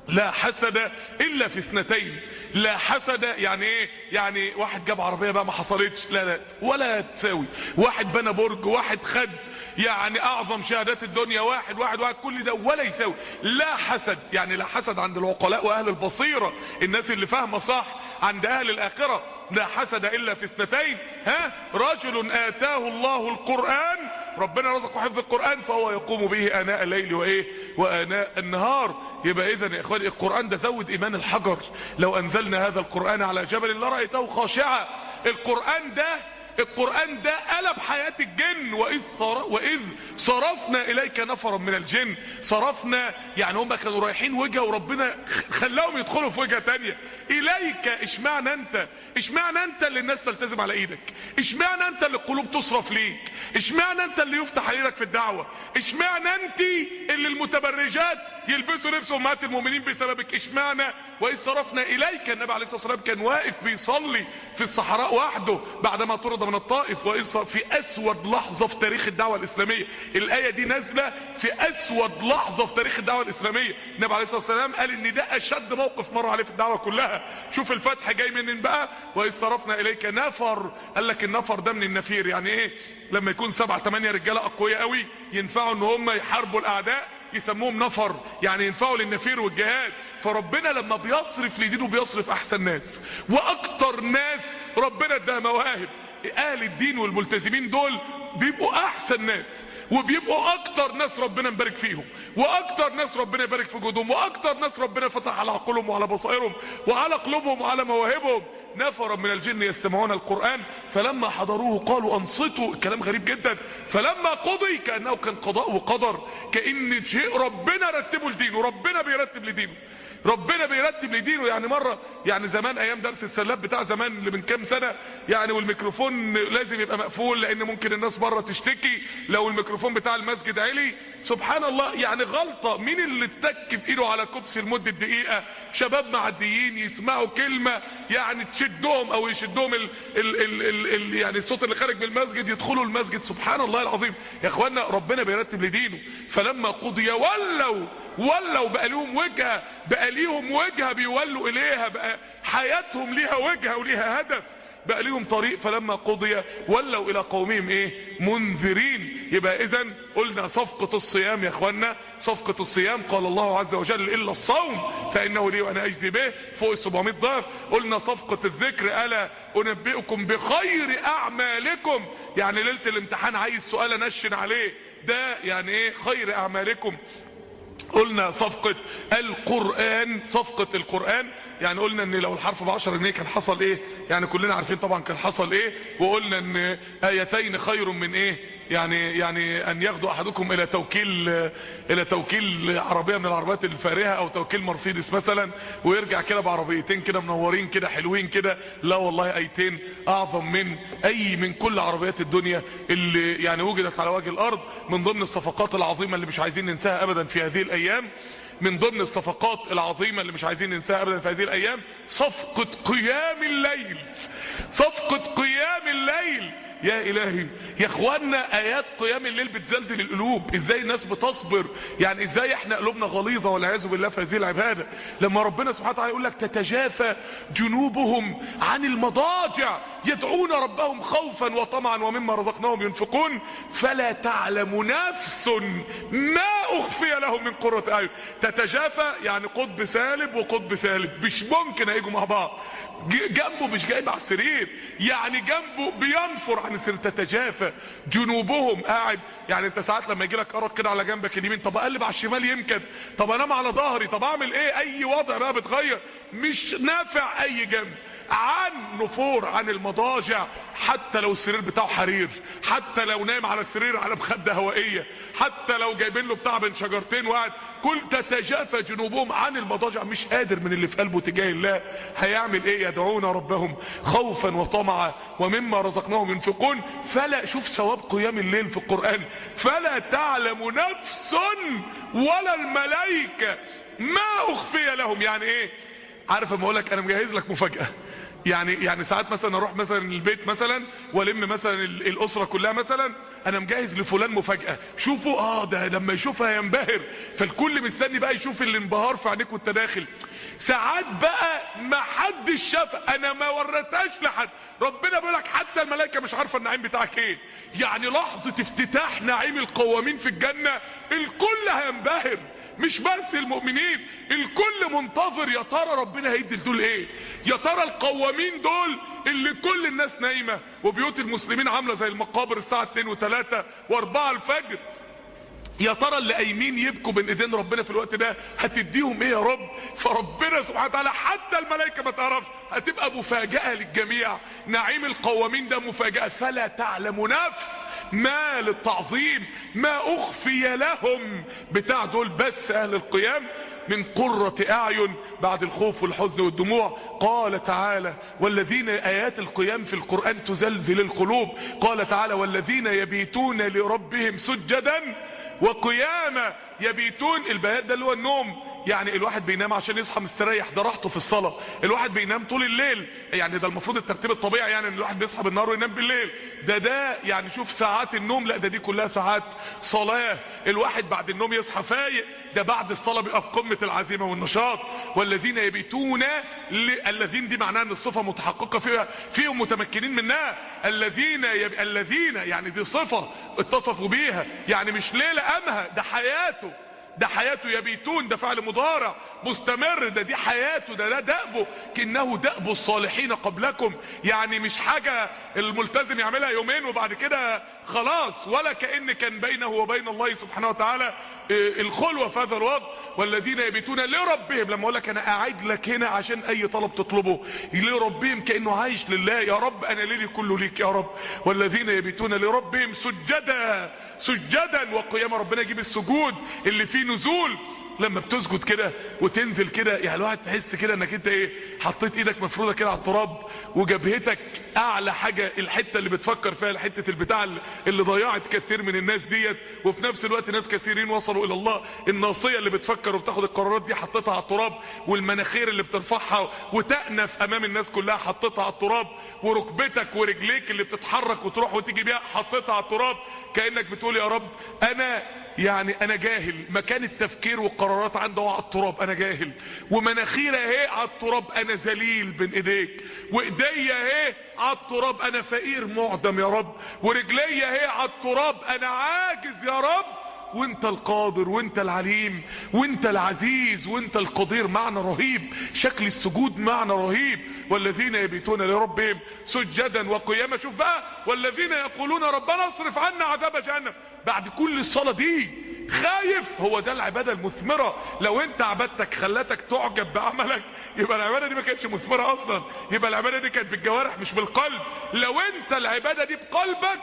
لا حسد الا في اثنتين لا حسد يعني ايه يعني واحد جاب عربية بقى ما حصلتش لا لا ولا تساوي واحد بنى برج واحد خد يعني اعظم شهادات الدنيا واحد واحد واحد كل ده ولا يساوي لا حسد يعني لا حسد عند العقلاء واهل البصيرة الناس اللي فاهمه صح عند اهل الاخرة لا حسد الا في اثنتين ها رجل اتاه الله القرآن ربنا رزقه حفظ القرآن فهو يقوم به اناء الليل وايه واناء النهار يبقى اذا يا اخواني القرآن ده زود ايمان الحجر لو انزلنا هذا القرآن على جبل لرأيته خاشعا القرآن ده القرآن ده قلب حياة الجن وإذ, صر... وإذ صرفنا إليك نفرا من الجن صرفنا يعني هم كانوا رايحين وجهة وربنا خلاهم يدخلوا في وجهة تانية إليك اشمعنى أنت اشمعنى أنت اللي الناس تلتزم على إيدك اشمعنى أنت اللي القلوب تصرف ليك اشمعنى أنت اللي يفتح عليك في الدعوة اشمعنى أنت اللي المتبرجات يلبسوا لبس امهات المؤمنين بسببك اشمعنى واذ صرفنا اليك النبي عليه الصلاه والسلام كان واقف بيصلي في الصحراء وحده بعدما طرد من الطائف واذ في اسود لحظه في تاريخ الدعوه الاسلاميه الايه دي نازله في اسود لحظه في تاريخ الدعوه الاسلاميه النبي عليه الصلاه والسلام قال ان ده اشد موقف مر عليه في الدعوه كلها شوف الفتح جاي منين بقى واذ صرفنا اليك نفر قال لك النفر ده من النفير يعني ايه لما يكون سبعة ثمانية رجاله اقوياء قوي ينفعوا ان هم يحاربوا الاعداء يسموهم نفر يعني ينفعوا للنفير والجهاد فربنا لما بيصرف لدينه بيصرف احسن ناس واكتر ناس ربنا اداها مواهب اهل الدين والملتزمين دول بيبقوا احسن ناس وبيبقوا اكتر ناس ربنا مبارك فيهم واكتر ناس ربنا يبارك في جهودهم واكتر ناس ربنا فتح على عقولهم وعلى بصائرهم وعلى قلوبهم وعلى مواهبهم نفرا من الجن يستمعون القرآن فلما حضروه قالوا انصتوا الكلام غريب جدا فلما قضي كأنه كان قضاء وقدر كأن شيء ربنا رتبه لدينه ربنا بيرتب لدينه ربنا بيرتب لدينه يعني مرة يعني زمان ايام درس السلاب بتاع زمان اللي من كام سنة يعني والميكروفون لازم يبقى مقفول لان ممكن الناس بره تشتكي لو الميكروفون بتاع المسجد عالي سبحان الله يعني غلطة مين اللي اتك بايده على كبسي لمدة دقيقة شباب معديين يسمعوا كلمة يعني تشدهم او يشدهم ال ال ال ال ال يعني الصوت اللي خارج من المسجد يدخلوا المسجد سبحان الله العظيم يا اخوانا ربنا بيرتب لدينه فلما قضي ولوا ولوا بقى لهم وجهه بقى ليهم وجهه بيولوا اليها بقى حياتهم ليها وجهه وليها هدف بقى ليهم طريق فلما قضي ولوا الى قومهم ايه منذرين يبقى اذا قلنا صفقة الصيام يا اخوانا صفقة الصيام قال الله عز وجل الا الصوم فانه لي وانا اجزي به فوق ال 700 ضعف قلنا صفقة الذكر الا انبئكم بخير اعمالكم يعني ليلة الامتحان عايز سؤال انشن عليه ده يعني ايه خير اعمالكم قلنا صفقة القرآن صفقة القرآن يعني قلنا ان لو الحرف بعشر جنيه كان حصل ايه يعني كلنا عارفين طبعا كان حصل ايه وقلنا ان ايتين خير من ايه يعني يعني ان ياخدوا احدكم الى توكيل الى توكيل عربيه من العربيات الفارهه او توكيل مرسيدس مثلا ويرجع كده بعربيتين كده منورين كده حلوين كده لا والله ايتين اعظم من اي من كل عربيات الدنيا اللي يعني وجدت على وجه الارض من ضمن الصفقات العظيمه اللي مش عايزين ننساها ابدا في هذه الايام من ضمن الصفقات العظيمة اللي مش عايزين ننساها ابدا في هذه الايام صفقة قيام الليل صفقة قيام الليل يا الهي يا اخوانا ايات قيام الليل بتزلزل القلوب ازاي الناس بتصبر يعني ازاي احنا قلوبنا غليظة والعياذ بالله في هذه العبادة لما ربنا سبحانه وتعالى يقول لك تتجافى جنوبهم عن المضاجع يدعون ربهم خوفا وطمعا ومما رزقناهم ينفقون فلا تعلم نفس ما اخفي لهم من قرة اعين تتجافى يعني قطب سالب وقطب سالب مش ممكن هيجوا مع بعض جنبه مش جايب على السرير يعني جنبه بينفر عن السرير تتجافى جنوبهم قاعد يعني انت ساعات لما يجي لك ارق كده على جنبك اليمين طب اقلب على الشمال يمكن طب انام على ظهري طب اعمل ايه اي وضع بقى بتغير مش نافع اي جنب عن نفور عن المضاجع حتى لو السرير بتاعه حرير حتى لو نايم على السرير على مخدة هوائية حتى لو جايبين له بتاع بين شجرتين وقعد كل تتجافى جنوبهم عن المضاجع مش قادر من اللي في قلبه تجاه الله هيعمل ايه يدعون ربهم خوفا وطمعا ومما رزقناهم ينفقون فلا شوف ثواب قيام الليل في القرآن فلا تعلم نفس ولا الملائكة ما اخفي لهم يعني ايه عارف اما اقول لك انا مجهز لك مفاجأة يعني يعني ساعات مثلا اروح مثلا البيت مثلا والم مثلا ال- الاسره كلها مثلا انا مجهز لفلان مفاجاه شوفوا اه ده لما يشوفها ينبهر فالكل مستني بقى يشوف الانبهار في عينيك وانت داخل ساعات بقى ما حدش شاف انا ما وريتهاش لحد ربنا بيقول لك حتى الملائكه مش عارفه النعيم بتاعك ايه يعني لحظه افتتاح نعيم القوامين في الجنه الكل هينبهر مش بس المؤمنين الكل منتظر يا ترى ربنا هيدي لدول ايه يا ترى القوامين دول اللي كل الناس نايمه وبيوت المسلمين عامله زي المقابر الساعه 2 و3 و4 الفجر يا ترى اللي قايمين يبكوا بين ايدين ربنا في الوقت ده هتديهم ايه يا رب فربنا سبحانه وتعالى حتى الملائكه ما تعرفش هتبقى مفاجاه للجميع نعيم القوامين ده مفاجاه فلا تعلم نفس ما للتعظيم ما اخفي لهم بتاع دول بس اهل القيام من قرة اعين بعد الخوف والحزن والدموع قال تعالى والذين ايات القيام في القرآن تزلزل القلوب قال تعالى والذين يبيتون لربهم سجدا وقياما يبيتون البيات ده اللي هو النوم يعني الواحد بينام عشان يصحى مستريح ده راحته في الصلاة الواحد بينام طول الليل يعني ده المفروض الترتيب الطبيعي يعني ان الواحد بيصحى بالنهار وينام بالليل ده ده يعني شوف ساعات النوم لا ده دي كلها ساعات صلاة الواحد بعد النوم يصحى فايق ده بعد الصلاة بيبقى في قمة العزيمة والنشاط والذين يبيتون ل... الذين دي معناها ان الصفة متحققة فيها فيهم متمكنين منها الذين يب... الذين يعني دي صفة اتصفوا بيها يعني مش ليلة امها ده حياته ده حياته يبيتون ده فعل مضارع مستمر ده دي حياته ده ده دأبه كأنه دأب الصالحين قبلكم يعني مش حاجة الملتزم يعملها يومين وبعد كده خلاص ولا كأن كان بينه وبين الله سبحانه وتعالى الخلوة في هذا الوضع والذين يبيتون لربهم لما اقول لك انا قاعد لك هنا عشان اي طلب تطلبه لربهم كأنه عايش لله يا رب انا ليلي كله ليك يا رب والذين يبيتون لربهم سجدا سجدا وقيام ربنا يجيب السجود اللي فيه نزول لما بتسجد كده وتنزل كده يعني الواحد تحس كده انك انت ايه حطيت ايدك مفروضه كده على التراب وجبهتك اعلى حاجه الحته اللي بتفكر فيها حته البتاع اللي ضيعت كثير من الناس ديت وفي نفس الوقت ناس كثيرين وصلوا الى الله الناصيه اللي بتفكر وبتاخد القرارات دي حطيتها على التراب والمناخير اللي بترفعها وتأنف امام الناس كلها حطيتها على التراب وركبتك ورجليك اللي بتتحرك وتروح وتيجي بيها حطيتها على التراب كانك بتقول يا رب انا يعني انا جاهل مكان التفكير والقرارات عنده على التراب انا جاهل ومناخيري اهي على التراب انا ذليل بين ايديك وايديا اهي على التراب انا فقير معدم يا رب ورجليا اهي على التراب انا عاجز يا رب وانت القادر وانت العليم وانت العزيز وانت القدير معنى رهيب شكل السجود معنى رهيب والذين يبيتون لربهم سجدا وقياما شوف بقى والذين يقولون ربنا اصرف عنا عذاب جهنم بعد كل الصلاة دي خايف هو ده العبادة المثمرة لو انت عبادتك خلتك تعجب بعملك يبقى العبادة دي ما كانتش مثمرة اصلا يبقى العبادة دي كانت بالجوارح مش بالقلب لو انت العبادة دي بقلبك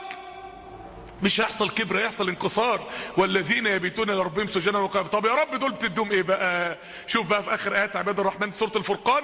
مش هيحصل كبر هيحصل انكسار والذين يبيتون لربهم سجنا وقياما طب يا رب دول بتدوم ايه بقى شوف بقى في اخر ايات عباد الرحمن سوره الفرقان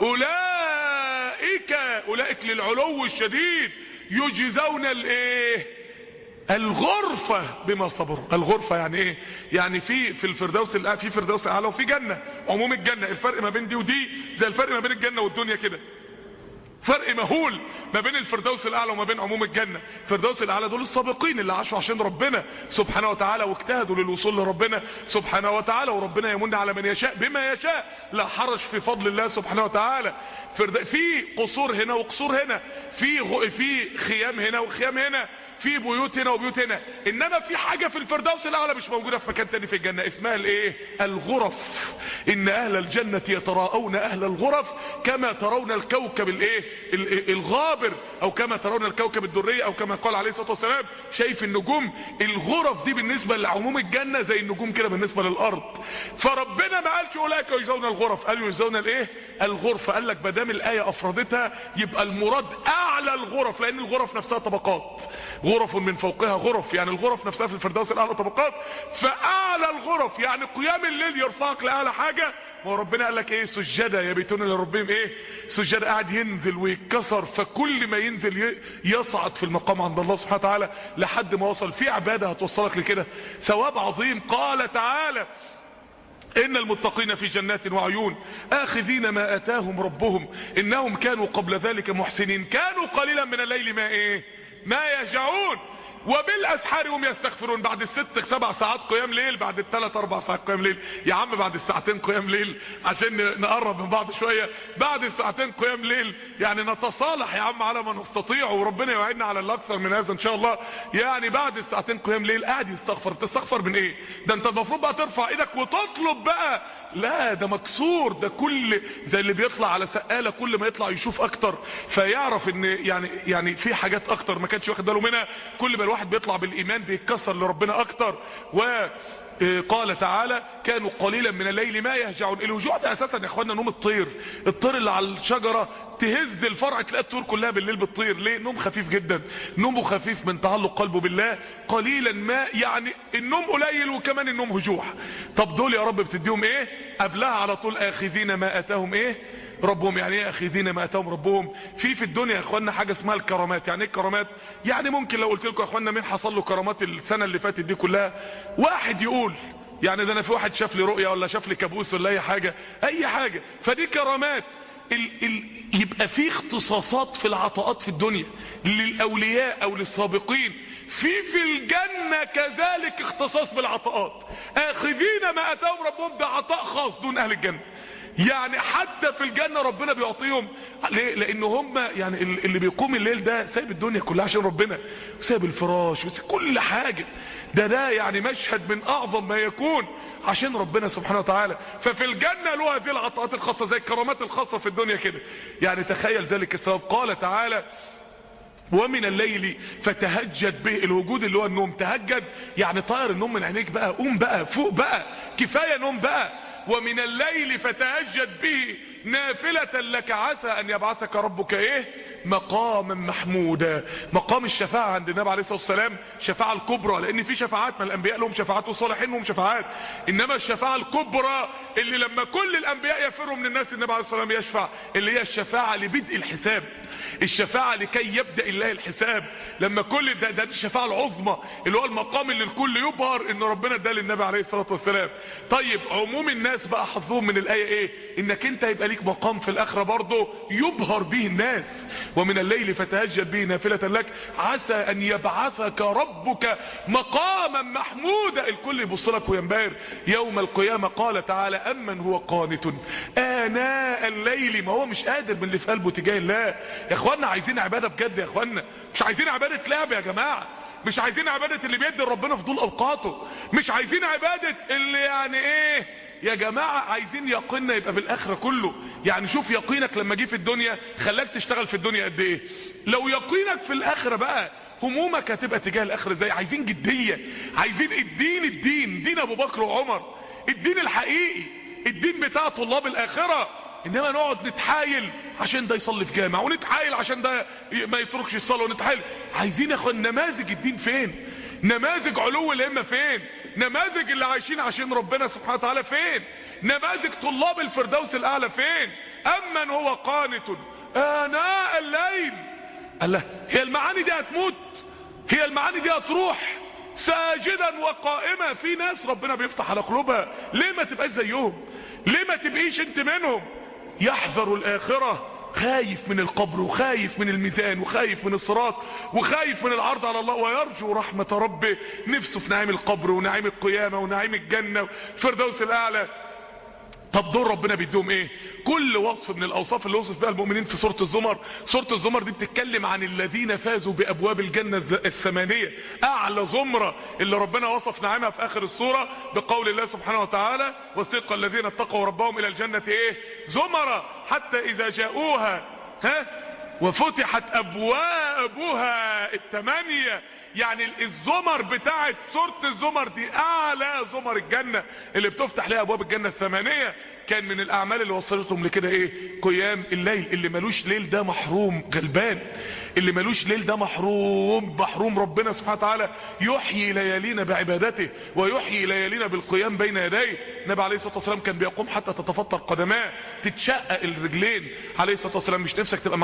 اولئك اولئك للعلو الشديد يجزون الايه الغرفة بما صبروا الغرفة يعني ايه يعني في في الفردوس الأعلى في فردوس اعلى وفي جنة عموم الجنة الفرق ما بين دي ودي زي الفرق ما بين الجنة والدنيا كده فرق مهول ما بين الفردوس الاعلى وما بين عموم الجنة الفردوس الاعلى دول السابقين اللي عاشوا عشان ربنا سبحانه وتعالى واجتهدوا للوصول لربنا سبحانه وتعالى وربنا يمن على من يشاء بما يشاء لا حرج في فضل الله سبحانه وتعالى في قصور هنا وقصور هنا في غ... في خيام هنا وخيام هنا في بيوت هنا وبيوت هنا انما في حاجة في الفردوس الاعلى مش موجودة في مكان تاني في الجنة اسمها الايه الغرف ان اهل الجنة يتراءون اهل الغرف كما ترون الكوكب الايه الغابر او كما ترون الكوكب الدري او كما قال عليه الصلاة والسلام شايف النجوم الغرف دي بالنسبة لعموم الجنة زي النجوم كده بالنسبة للارض فربنا ما قالش اولئك يجزون الغرف قالوا يجزون الايه الغرفة قال لك بدام الاية افردتها يبقى المراد اعلى الغرف لان الغرف نفسها طبقات غرف من فوقها غرف يعني الغرف نفسها في الفردوس الاعلى طبقات فاعلى الغرف يعني قيام الليل يرفعك لاعلى حاجة وربنا قال لك ايه سجدة يبيتون لربهم ايه سجدة قاعد ينزل ويتكسر فكل ما ينزل يصعد في المقام عند الله سبحانه وتعالى لحد ما وصل في عبادة هتوصلك لكده ثواب عظيم قال تعالى إن المتقين في جنات وعيون آخذين ما آتاهم ربهم إنهم كانوا قبل ذلك محسنين كانوا قليلا من الليل ما إيه ما يهجعون وبالاسحار هم يستغفرون بعد الست سبع ساعات قيام ليل بعد الثلاث اربع ساعات قيام ليل يا عم بعد الساعتين قيام ليل عشان نقرب من بعض شوية بعد الساعتين قيام ليل يعني نتصالح يا عم على ما نستطيع وربنا يوعدنا على الاكثر من هذا ان شاء الله يعني بعد الساعتين قيام ليل قاعد يستغفر تستغفر من ايه ده انت المفروض بقى ترفع ايدك وتطلب بقى لا ده مكسور ده كل زي اللي بيطلع على سقالة كل ما يطلع يشوف اكتر فيعرف ان يعني يعني في حاجات اكتر ما كانش واخد باله منها كل ما الواحد بيطلع بالايمان بيتكسر لربنا اكتر و قال تعالى كانوا قليلا من الليل ما يهجعون الهجوع ده اساسا يا اخوانا نوم الطير الطير اللي على الشجرة تهز الفرع تلاقي الطيور كلها بالليل بتطير ليه نوم خفيف جدا نومه خفيف من تعلق قلبه بالله قليلا ما يعني النوم قليل وكمان النوم هجوع طب دول يا رب بتديهم ايه قبلها على طول اخذين ما اتاهم ايه ربهم يعني ايه اخذين ما اتاهم ربهم في في الدنيا يا اخوانا حاجه اسمها الكرامات يعني ايه الكرامات يعني ممكن لو قلت لكم يا اخوانا مين حصل له كرامات السنه اللي فاتت دي كلها واحد يقول يعني ده انا في واحد شاف لي رؤيه ولا شاف لي كابوس ولا اي حاجه اي حاجه فدي كرامات ال ال يبقى في اختصاصات في العطاءات في الدنيا للاولياء او للسابقين في في الجنه كذلك اختصاص بالعطاءات اخذين ما اتاهم ربهم ده عطاء خاص دون اهل الجنه يعني حتى في الجنة ربنا بيعطيهم ليه لان هم يعني اللي بيقوم الليل ده سايب الدنيا كلها عشان ربنا سايب الفراش وسايب كل حاجة ده ده يعني مشهد من اعظم ما يكون عشان ربنا سبحانه وتعالى ففي الجنة له هذه العطاءات الخاصة زي الكرامات الخاصة في الدنيا كده يعني تخيل ذلك السبب قال تعالى ومن الليل فتهجد به الوجود اللي هو النوم تهجد يعني طاير النوم من عينيك بقى قوم بقى فوق بقى كفاية نوم بقى ومن الليل فتهجد به نافلة لك عسى ان يبعثك ربك ايه مقاما محمودا مقام الشفاعة عند النبي عليه الصلاة والسلام شفاعة الكبرى لان في شفاعات من الانبياء لهم شفاعات والصالحين لهم شفاعات انما الشفاعة الكبرى اللي لما كل الانبياء يفروا من الناس النبي عليه الصلاة والسلام يشفع اللي هي الشفاعة لبدء الحساب الشفاعة لكي يبدأ الله الحساب لما كل ده, ده الشفاعة العظمى اللي هو المقام اللي الكل يبهر ان ربنا اداه للنبي عليه الصلاة والسلام طيب عموم الناس بقى حظهم من الآية ايه انك انت يبقى ليك مقام في الاخرة برضه يبهر به الناس ومن الليل فتهجد به نافلة لك عسى ان يبعثك ربك مقاما محمودا الكل يبص لك وينبهر يوم القيامة قال تعالى امن هو قانت اناء الليل ما هو مش قادر من اللي في قلبه تجاه الله يا اخوانا عايزين عبادة بجد يا اخوانا مش عايزين عبادة لعب يا جماعة مش عايزين عبادة اللي بيدي ربنا في طول اوقاته مش عايزين عبادة اللي يعني ايه يا جماعة عايزين يقيننا يبقى بالاخرة كله يعني شوف يقينك لما جه في الدنيا خلاك تشتغل في الدنيا قد ايه لو يقينك في الاخرة بقى همومك هتبقى تجاه الاخرة ازاي عايزين جدية عايزين الدين الدين دين ابو بكر وعمر الدين الحقيقي الدين بتاع طلاب الاخرة انما نقعد نتحايل عشان ده يصلي في جامع ونتحايل عشان ده ما يتركش الصلاة ونتحايل عايزين يا اخوان نماذج الدين فين نماذج علو الهمة فين نماذج اللي عايشين عشان ربنا سبحانه وتعالى فين نماذج طلاب الفردوس الاعلى فين امن هو قانت اناء الليل الله هي المعاني دي هتموت هي المعاني دي هتروح ساجدا وقائما في ناس ربنا بيفتح على قلوبها ليه ما تبقاش زيهم ليه ما تبقيش انت منهم يحذر الاخرة خايف من القبر وخايف من الميزان وخايف من الصراط وخايف من العرض على الله ويرجو رحمة ربه نفسه في نعيم القبر ونعيم القيامة ونعيم الجنة فردوس الاعلى طب دول ربنا بيديهم ايه كل وصف من الاوصاف اللي وصف بها المؤمنين في سورة الزمر سورة الزمر دي بتتكلم عن الذين فازوا بابواب الجنة الثمانية اعلى زمرة اللي ربنا وصف نعيمها في اخر السورة بقول الله سبحانه وتعالى وسيق الذين اتقوا ربهم الى الجنة ايه زمرة حتى اذا جاءوها ها وفتحت ابوابها الثمانية يعني الزمر بتاعت سورة الزمر دي اعلى زمر الجنة اللي بتفتح لها ابواب الجنة الثمانية كان من الاعمال اللي وصلتهم لكده ايه قيام الليل اللي ملوش ليل ده محروم غلبان اللي ملوش ليل ده محروم محروم ربنا سبحانه وتعالى يحيي ليالينا بعبادته ويحيي ليالينا بالقيام بين يديه النبي عليه الصلاة والسلام كان بيقوم حتى تتفطر قدماه تتشقق الرجلين عليه الصلاة والسلام مش نفسك تبقى معاه في الجنة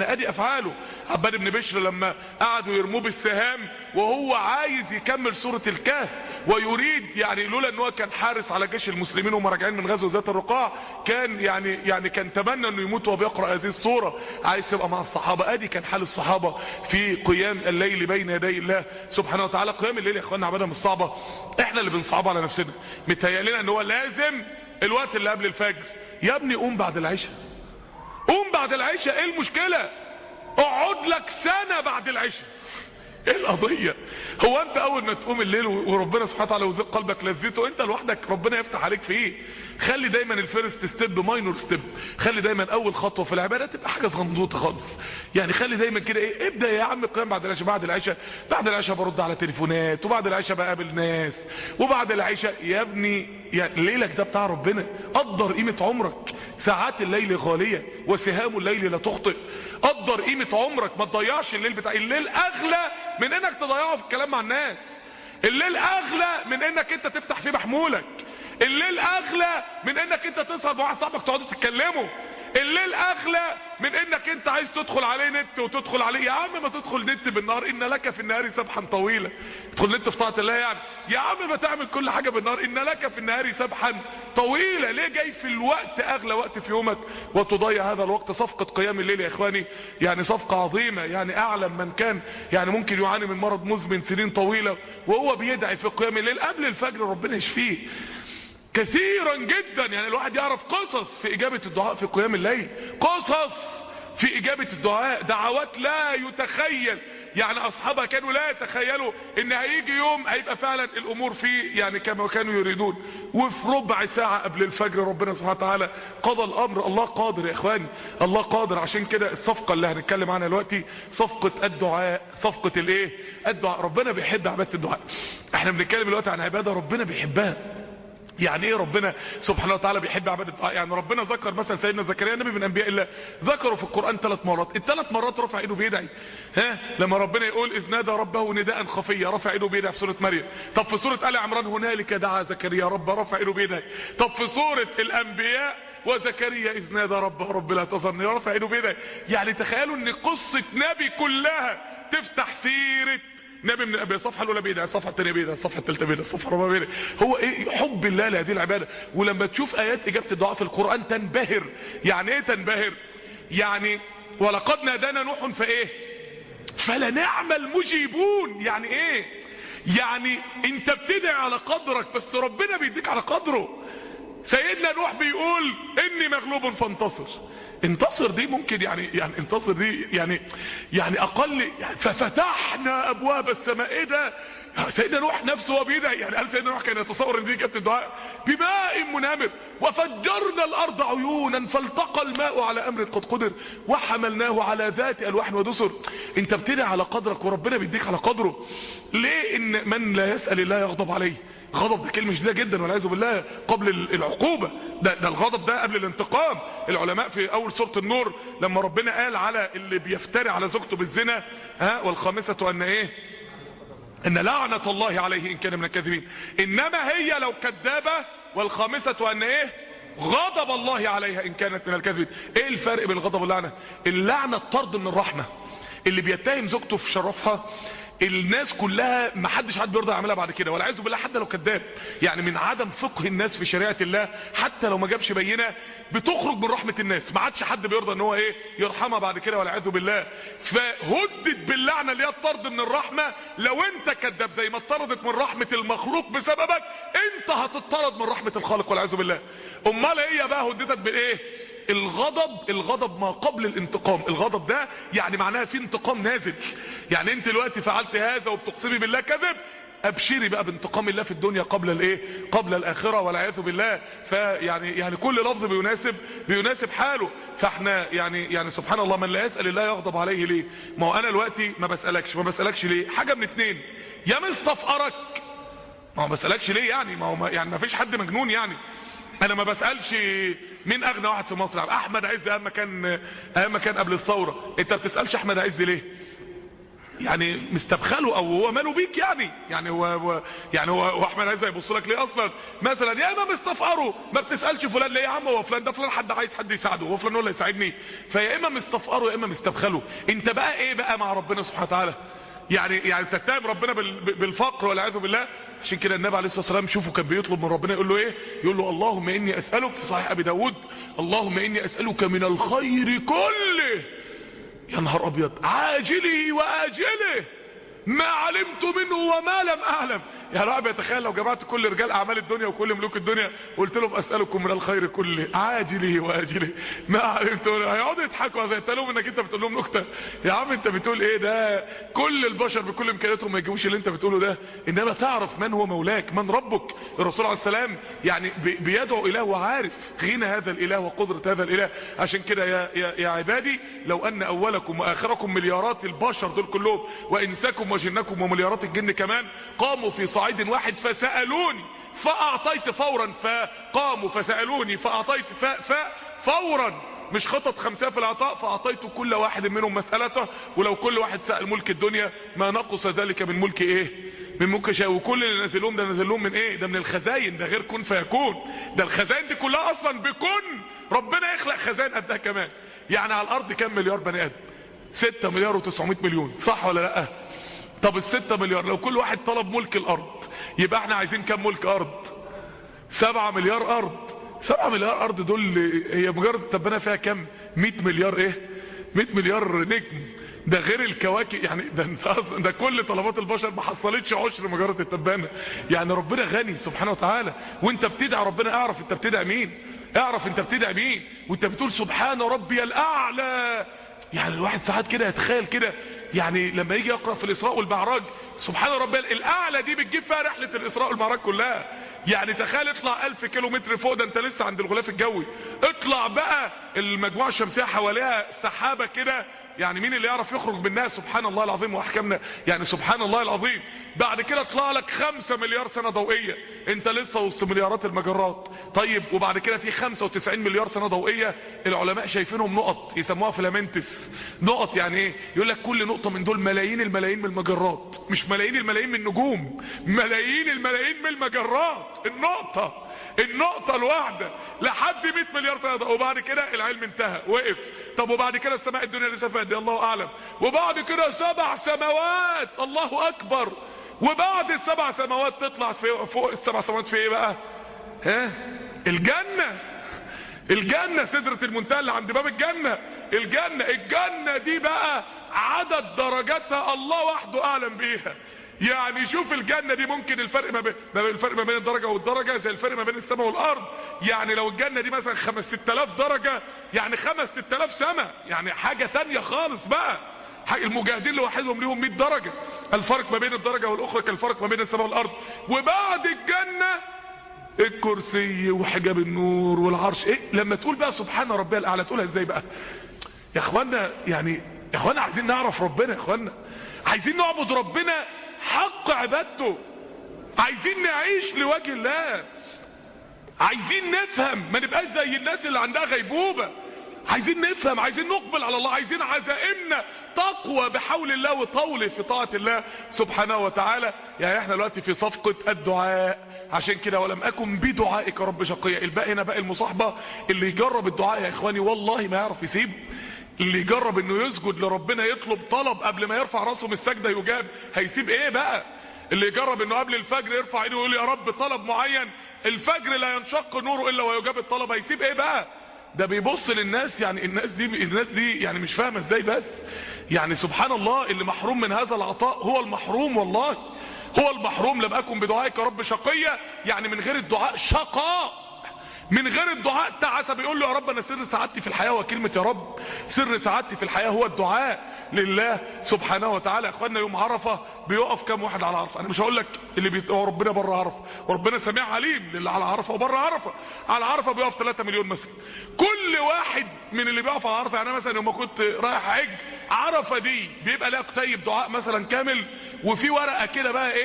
اخوانا ادي افعاله عباد بن بشر لما قعدوا يرموه بالسهام وهو عايز يكمل سورة الكهف ويريد يعني لولا ان هو كان حارس على جيش المسلمين وهم راجعين من غزوه ذات الرقاع كان يعني يعني كان تمنى انه يموت وهو بيقرا هذه السوره عايز تبقى مع الصحابه ادي كان حال الصحابه في قيام الليل بين يدي الله سبحانه وتعالى قيام الليل يا اخوانا عباده مش صعبه احنا اللي بنصعبها على نفسنا متهيألنا ان هو لازم الوقت اللي قبل الفجر يا ابني قوم بعد العشاء قوم بعد العشاء ايه المشكله اقعد لك سنه بعد العشاء ايه القضية هو انت اول ما تقوم الليل وربنا سبحانه وتعالى وذيق قلبك لذته انت لوحدك ربنا يفتح عليك فيه خلي دايما الفيرست ستيب ماينور ستيب خلي دايما اول خطوة في العبادة تبقى حاجة صغنطوطة خالص يعني خلي دايما كده ايه ابدأ يا عم القيام بعد العشاء بعد العشاء بعد العشاء برد على تليفونات وبعد العشاء بقابل ناس وبعد العشاء يا ابني يعني ليلك ده بتاع ربنا قدر قيمة عمرك ساعات الليل غالية وسهام الليل لا تخطئ قدر قيمة عمرك ما تضيعش الليل بتاع الليل اغلى من انك تضيعه في الكلام مع الناس الليل اغلى من انك انت تفتح فيه محمولك الليل اغلى من انك انت تسهر مع صاحبك تقعدوا تتكلموا الليل اغلى من انك انت عايز تدخل عليه نت وتدخل عليه يا عم ما تدخل نت بالنهار ان لك في النهار سبحا طويلة تدخل نت في طاعة الله يعني يا عم ما تعمل كل حاجة بالنهار ان لك في النهار سبحا طويلة ليه جاي في الوقت اغلى وقت في يومك وتضيع هذا الوقت صفقة قيام الليل يا اخواني يعني صفقة عظيمة يعني اعلم من كان يعني ممكن يعاني من مرض مزمن سنين طويلة وهو بيدعي في قيام الليل قبل الفجر ربنا يشفيه كثيرا جدا يعني الواحد يعرف قصص في اجابة الدعاء في قيام الليل قصص في اجابة الدعاء دعوات لا يتخيل يعني اصحابها كانوا لا يتخيلوا ان هيجي يوم هيبقى فعلا الامور فيه يعني كما كانوا يريدون وفي ربع ساعة قبل الفجر ربنا سبحانه وتعالى قضى الامر الله قادر يا اخواني الله قادر عشان كده الصفقة اللي هنتكلم عنها دلوقتي صفقة الدعاء صفقة الايه الدعاء ربنا بيحب عبادة الدعاء احنا بنتكلم دلوقتي عن عبادة ربنا بيحبها يعني ايه ربنا سبحانه وتعالى بيحب عبادة الدعاء يعني ربنا ذكر مثلا سيدنا زكريا نبي من انبياء الله ذكره في القرآن ثلاث مرات الثلاث مرات رفع ايده بيدعي ها لما ربنا يقول اذ نادى ربه نداء خفيا رفع ايده بيدعي في سورة مريم طب في سورة آل عمران هنالك دعا زكريا رب رفع ايده بيدعي طب في سورة الانبياء وزكريا اذ نادى ربه رب لا تظني رفع ايده بيدعي يعني تخيلوا ان قصة نبي كلها تفتح سيرة نبي من الانبياء الصفحه الاولى بيدعي الصفحه الثانيه بيدعي الصفحه الثالثه بيدعي الصفحه الرابعه بيدعي هو ايه حب الله لهذه العباده ولما تشوف ايات اجابه الدعاء في القران تنبهر يعني ايه تنبهر يعني ولقد نادانا نوح فايه فلنعم المجيبون يعني ايه يعني انت بتدعي على قدرك بس ربنا بيديك على قدره سيدنا نوح بيقول اني مغلوب فانتصر انتصر دي ممكن يعني يعني انتصر دي يعني يعني اقل يعني ففتحنا ابواب السماء ايه ده سيدنا نوح نفسه هو بيدعي يعني قال سيدنا نوح كان يتصور ان دي اجابه الدعاء بماء منهمر وفجرنا الارض عيونا فالتقى الماء على امر قد قدر وحملناه على ذات الواح ودسر انت بتدعي على قدرك وربنا بيديك على قدره ليه ان من لا يسال الله يغضب عليه غضب ده كلمة شديدة جدا والعياذ بالله قبل العقوبة ده, ده الغضب ده قبل الانتقام العلماء في اول سورة النور لما ربنا قال على اللي بيفتري على زوجته بالزنا ها والخامسة ان ايه ان لعنة الله عليه ان كان من الكاذبين انما هي لو كذابة والخامسة ان ايه غضب الله عليها ان كانت من الكاذبين ايه الفرق بين الغضب واللعنة اللعنة الطرد من الرحمة اللي بيتهم زوجته في شرفها الناس كلها ما حدش حد بيرضى يعملها بعد كده والعياذ بالله حتى لو كذاب يعني من عدم فقه الناس في شريعه الله حتى لو ما جابش بينه بتخرج من رحمه الناس ما عادش حد بيرضى ان هو ايه يرحمها بعد كده والعياذ بالله فهدد باللعنه اللي هي الطرد من الرحمه لو انت كذاب زي ما اتطردت من رحمه المخلوق بسببك انت هتطرد من رحمه الخالق والعياذ بالله امال هي بقى هددت بايه الغضب الغضب ما قبل الانتقام الغضب ده يعني معناها في انتقام نازل يعني انت دلوقتي فعلت هذا وبتقسمي بالله كذب ابشري بقى بانتقام الله في الدنيا قبل الايه قبل الاخره والعياذ بالله فيعني يعني كل لفظ بيناسب بيناسب حاله فاحنا يعني يعني سبحان الله من لا يسال الله يغضب عليه ليه ما هو انا دلوقتي ما بسالكش ما بسالكش ليه حاجه من اتنين يا مستفقرك ما هو ما بسالكش ليه يعني ما هو ما يعني ما فيش حد مجنون يعني انا ما بسألش مين اغنى واحد في مصر احمد عز اهم كان اهم كان قبل الثورة انت بتسألش احمد عز ليه يعني مستبخله او هو ماله بيك يعني يعني هو, هو يعني هو, هو احمد عايز يبص لك ليه اصلا مثلا يا اما مستفقره ما بتسالش فلان ليه يا عم هو فلان ده فلان حد عايز حد يساعده هو فلان هو اللي يساعدني فيا اما مستفقره يا اما مستبخله انت بقى ايه بقى مع ربنا سبحانه وتعالى يعني يعني تتهم ربنا بالفقر والعياذ بالله عشان كده النبي عليه الصلاه والسلام شوفوا كان بيطلب من ربنا يقول له ايه يقول له اللهم اني اسالك في صحيح ابي داود اللهم اني اسالك من الخير كله يا نهار ابيض عاجله واجله ما علمت منه وما لم اعلم يا رب يتخيل لو جمعت كل رجال اعمال الدنيا وكل ملوك الدنيا وقلت لهم اسالكم من الخير كله عاجله واجله ما علمت هيقعدوا يضحكوا زي لهم انك انت بتقول لهم نكته يا عم انت بتقول ايه ده كل البشر بكل امكانياتهم ما يجيبوش اللي انت بتقوله ده انما تعرف من هو مولاك من ربك الرسول عليه السلام يعني بيدعو اله وعارف غنى هذا الاله وقدره هذا الاله عشان كده يا, يا, يا عبادي لو ان اولكم واخركم مليارات البشر دول كلهم وانساكم وجنكم ومليارات الجن كمان قاموا في صعيد واحد فسألوني فأعطيت فورا فقاموا فسألوني فأعطيت ف ف فورا مش خطط خمسة في العطاء فأعطيت كل واحد منهم مسألته ولو كل واحد سأل ملك الدنيا ما نقص ذلك من ملك ايه من ملك شيء وكل اللي نزلهم ده نزلهم من ايه ده من الخزاين ده غير كن فيكون ده الخزاين دي كلها اصلا بكن ربنا يخلق خزاين قدها كمان يعني على الارض كام مليار بني ادم 6 مليار و900 مليون صح ولا لا طب الستة مليار لو كل واحد طلب ملك الارض يبقى احنا عايزين كام ملك ارض سبعة مليار ارض سبعة مليار ارض دول هي مجرد تبنا فيها كام مئة مليار ايه مئة مليار نجم ده غير الكواكب يعني ده, ده كل طلبات البشر ما حصلتش عشر مجرد التبانة يعني ربنا غني سبحانه وتعالى وانت بتدعي ربنا اعرف انت بتدعي مين اعرف انت بتدعي مين وانت بتقول سبحان ربي الاعلى يعني الواحد ساعات كده يتخيل كده يعني لما يجي يقرأ في الإسراء والمعراج سبحان ربي الأعلى دي بتجيب فيها رحلة الإسراء والمعراج كلها يعني تخيل اطلع ألف كيلو متر فوق ده انت لسه عند الغلاف الجوي اطلع بقى المجموعة الشمسية حواليها سحابة كده يعني مين اللي يعرف يخرج منها سبحان الله العظيم واحكامنا يعني سبحان الله العظيم بعد كده اطلع لك خمسة مليار سنة ضوئية انت لسه وسط مليارات المجرات طيب وبعد كده في 95 مليار سنة ضوئية العلماء شايفينهم نقط يسموها فلامنتس نقط يعني ايه يقول لك كل نقطة من دول ملايين الملايين من المجرات مش ملايين الملايين من النجوم ملايين الملايين من المجرات النقطة النقطة الواحدة لحد 100 مليار سنة وبعد كده العلم انتهى وقف طب وبعد كده السماء الدنيا لسه فيها دي الله اعلم وبعد كده سبع سماوات الله اكبر وبعد السبع سماوات تطلع في فوق السبع سماوات في ايه بقى ها الجنة الجنة سدرة المنتهى اللي عند باب الجنة الجنة الجنة دي بقى عدد درجاتها الله وحده اعلم بيها يعني شوف الجنة دي ممكن الفرق ما بين الفرق ما بين الدرجة والدرجة زي الفرق ما بين السماء والارض يعني لو الجنة دي مثلا خمس ست الاف درجة يعني خمس ست الاف سماء يعني حاجة تانية خالص بقى المجاهدين لوحدهم ليهم 100 درجة الفرق ما بين الدرجة والاخرى كالفرق ما بين السماء والارض وبعد الجنة الكرسي وحجاب النور والعرش ايه لما تقول بقى سبحان ربي الاعلى تقولها ازاي بقى يا اخوانا يعني يا اخوانا عايزين نعرف ربنا يا اخوانا عايزين نعبد ربنا حق عبادته عايزين نعيش لوجه الله عايزين نفهم ما نبقاش زي الناس اللي عندها غيبوبة عايزين نفهم عايزين نقبل على الله عايزين عزائمنا تقوى بحول الله وطوله في طاعة الله سبحانه وتعالى يعني احنا دلوقتي في صفقة الدعاء عشان كده ولم اكن بدعائك رب شقيا الباقي هنا بقى المصاحبة اللي يجرب الدعاء يا اخواني والله ما يعرف يسيبه اللي يجرب انه يسجد لربنا يطلب طلب قبل ما يرفع راسه من السجدة يجاب هيسيب ايه بقى اللي يجرب انه قبل الفجر يرفع ايده ويقول يا رب طلب معين الفجر لا ينشق نوره الا ويجاب الطلب هيسيب ايه بقى ده بيبص للناس يعني الناس دي الناس دي يعني مش فاهمه ازاي بس يعني سبحان الله اللي محروم من هذا العطاء هو المحروم والله هو المحروم لم اكن بدعائك يا رب شقية يعني من غير الدعاء شقاء من غير الدعاء تعسى بيقول له يا رب انا سر سعادتي في الحياة وكلمة يا رب سر سعادتي في الحياة هو الدعاء لله سبحانه وتعالى يا اخوانا يوم عرفة بيقف كام واحد على عرفة انا مش هقول لك اللي بي... ربنا بره عرفة وربنا سميع عليم للي على عرفة وبره عرفة على عرفة بيقف 3 مليون مثلا كل واحد من اللي بيقف على عرفة يعني انا مثلا يوم كنت رايح حج عرفة دي بيبقى لها كتيب دعاء مثلا كامل وفي ورقة كده بقى ايه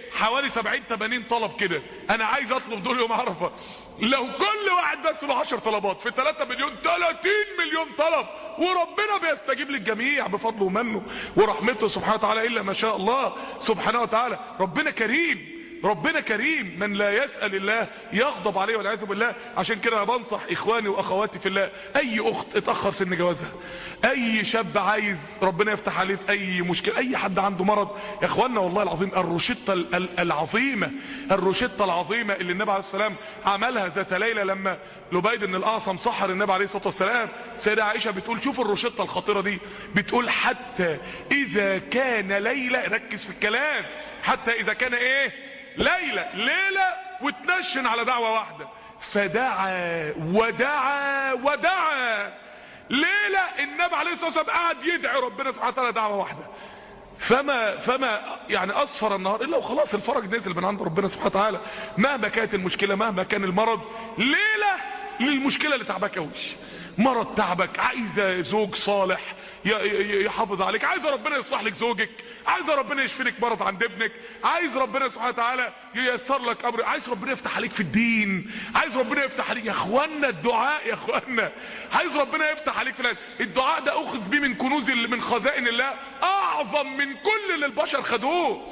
حوالي 70 80 طلب كده انا عايز اطلب دول يوم عرفه لو كل واحد بس له 10 طلبات في 3 مليون 30 مليون طلب وربنا بيستجيب للجميع بفضله ومنه ورحمته سبحانه وتعالى الا ما شاء الله سبحانه وتعالى ربنا كريم ربنا كريم من لا يسأل الله يغضب عليه والعياذ بالله عشان كده انا بنصح اخواني واخواتي في الله اي اخت اتأخر سن جوازها اي شاب عايز ربنا يفتح عليه في اي مشكلة اي حد عنده مرض يا اخوانا والله العظيم الروشتة العظيمة الروشتة العظيمة اللي النبي عليه السلام عملها ذات ليلة لما لبيد بن الاعصم سحر النبي عليه الصلاة والسلام سيدة عائشة بتقول شوف الروشتة الخطيرة دي بتقول حتى اذا كان ليلة ركز في الكلام حتى اذا كان ايه ليلة ليلة وتنشن على دعوة واحدة فدعا ودعا ودعا ليلة النبي عليه الصلاة والسلام قاعد يدعي ربنا سبحانه وتعالى دعوة واحدة فما فما يعني اصفر النهار الا وخلاص الفرج نزل من عند ربنا سبحانه وتعالى مهما كانت المشكلة مهما كان المرض ليلة للمشكلة اللي تعبك قوي مرض تعبك عايزة زوج صالح يحافظ عليك عايزة ربنا يصلح لك زوجك عايزة ربنا يشفي لك مرض عند ابنك عايز ربنا سبحانه وتعالى ييسر لك امر عايز ربنا يفتح عليك في الدين عايز ربنا يفتح عليك يا اخوانا الدعاء يا اخوانا عايز ربنا يفتح عليك في الدين. الدعاء ده اخذ بيه من كنوز من خزائن الله اعظم من كل اللي البشر خدوه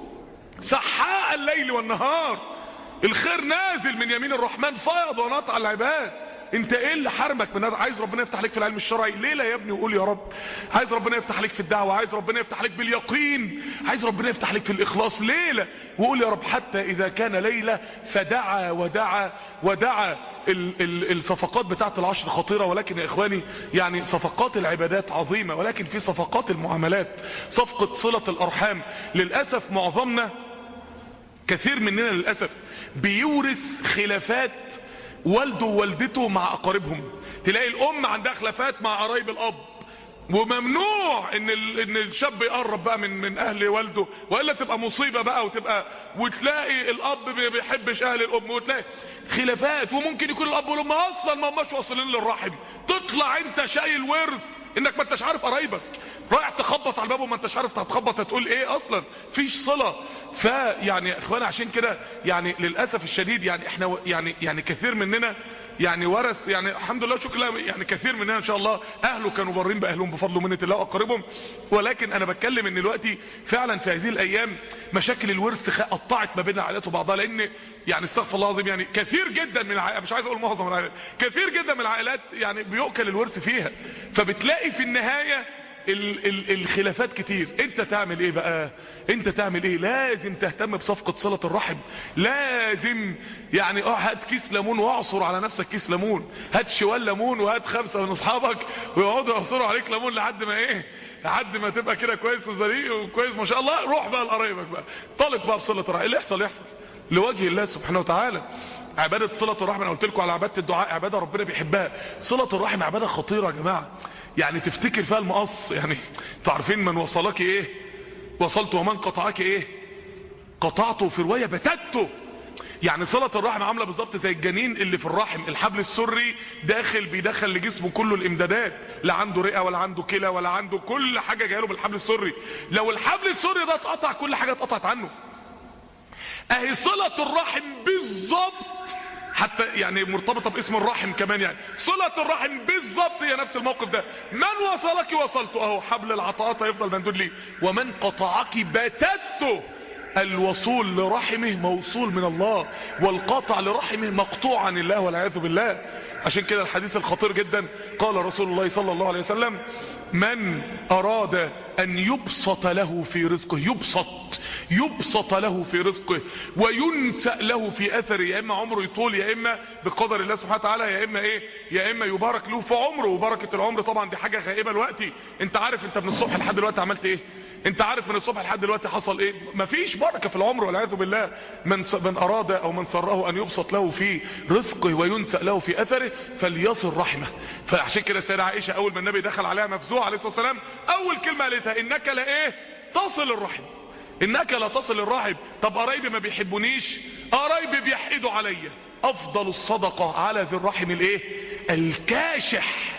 سحاء الليل والنهار الخير نازل من يمين الرحمن فيض ونطع العباد انت ايه اللي حرمك من هذا عايز ربنا يفتح عليك في العلم الشرعي ليلة يا ابني وقول يا رب عايز ربنا يفتح عليك في الدعوة عايز ربنا يفتح عليك باليقين عايز ربنا يفتح عليك في الاخلاص ليلة وقول يا رب حتى اذا كان ليلة فدعا ودعا ودعا ال ال الصفقات بتاعت العشر خطيرة ولكن يا اخواني يعني صفقات العبادات عظيمة ولكن في صفقات المعاملات صفقة صلة الارحام للأسف معظمنا كثير مننا للأسف بيورث خلافات والده ووالدته مع اقاربهم تلاقي الام عندها خلافات مع قرايب الاب وممنوع ان ان الشاب يقرب بقى من من اهل والده والا تبقى مصيبه بقى وتبقى وتلاقي الاب ما بيحبش اهل الام وتلاقي خلافات وممكن يكون الاب والام اصلا ما هماش واصلين للرحم تطلع انت شايل ورث انك ما انتش عارف قرايبك رايح تخبط على الباب وما انتش عارف هتخبط هتقول ايه اصلا فيش صله فيعني يا اخوانا عشان كده يعني للاسف الشديد يعني احنا يعني يعني كثير مننا يعني ورث يعني الحمد لله شكرا الله يعني كثير مننا ان شاء الله اهله كانوا بارين باهلهم بفضل ومنه الله واقربهم ولكن انا بتكلم ان دلوقتي فعلا في هذه الايام مشاكل الورث قطعت ما بين العائلات وبعضها لان يعني استغفر الله العظيم يعني كثير جدا من العائلات مش عايز اقول معظم العائلات كثير جدا من العائلات يعني بيؤكل الورث فيها فبتلاقي في النهايه ال ال الخلافات كتير انت تعمل ايه بقى انت تعمل ايه لازم تهتم بصفقة صلة الرحم لازم يعني اه هات كيس ليمون واعصر على نفسك كيس ليمون هات شوال ليمون وهات خمسة من اصحابك ويقعدوا يعصروا عليك ليمون لحد ما ايه لحد ما تبقى كده كويس وزريق وكويس ما شاء الله روح بقى لقرايبك بقى طالب بقى بصلة الرحم اللي يحصل يحصل لوجه الله سبحانه وتعالى عبادة صلة الرحم انا قلت لكم على عبادة الدعاء عبادة ربنا بيحبها صلة الرحم عبادة خطيرة يا جماعة يعني تفتكر فيها المقص يعني تعرفين من وصلك ايه وصلت ومن قطعك ايه قطعته في رواية بتته يعني صلة الرحم عاملة بالظبط زي الجنين اللي في الرحم الحبل السري داخل بيدخل لجسمه كله الامدادات لا عنده رئة ولا عنده كلى ولا عنده كل حاجة جايله بالحبل السري لو الحبل السري ده اتقطع كل حاجة اتقطعت عنه اهي صلة الرحم بالظبط حتى يعني مرتبطة باسم الرحم كمان يعني صلة الرحم بالظبط هي نفس الموقف ده من وصلك وصلت اهو حبل العطاءات هيفضل ممدود لي ومن قطعك بتته الوصول لرحمه موصول من الله والقاطع لرحمه مقطوع عن الله والعياذ بالله عشان كده الحديث الخطير جدا قال رسول الله صلى الله عليه وسلم من اراد ان يبسط له في رزقه يبسط يبسط له في رزقه وينسأ له في اثره يا اما عمره يطول يا اما بقدر الله سبحانه وتعالى يا اما ايه يا اما يبارك له في عمره وبركة العمر طبعا دي حاجة غائبة دلوقتي انت عارف انت من الصبح لحد دلوقتي عملت ايه انت عارف من الصبح لحد دلوقتي حصل ايه مفيش بركة في العمر والعياذ بالله من, من اراد او من سره ان يبسط له في رزقه وينسأ له في اثره فليصل رحمه فعشان كده السيدة عائشة اول ما النبي دخل عليها مفزوع عليه الصلاة والسلام اول كلمة قالتها انك لا ايه تصل الرحم انك لا تصل الرحم طب قرايبي ما بيحبونيش قرايبي بيحقدوا عليا افضل الصدقة على ذي الرحم الايه الكاشح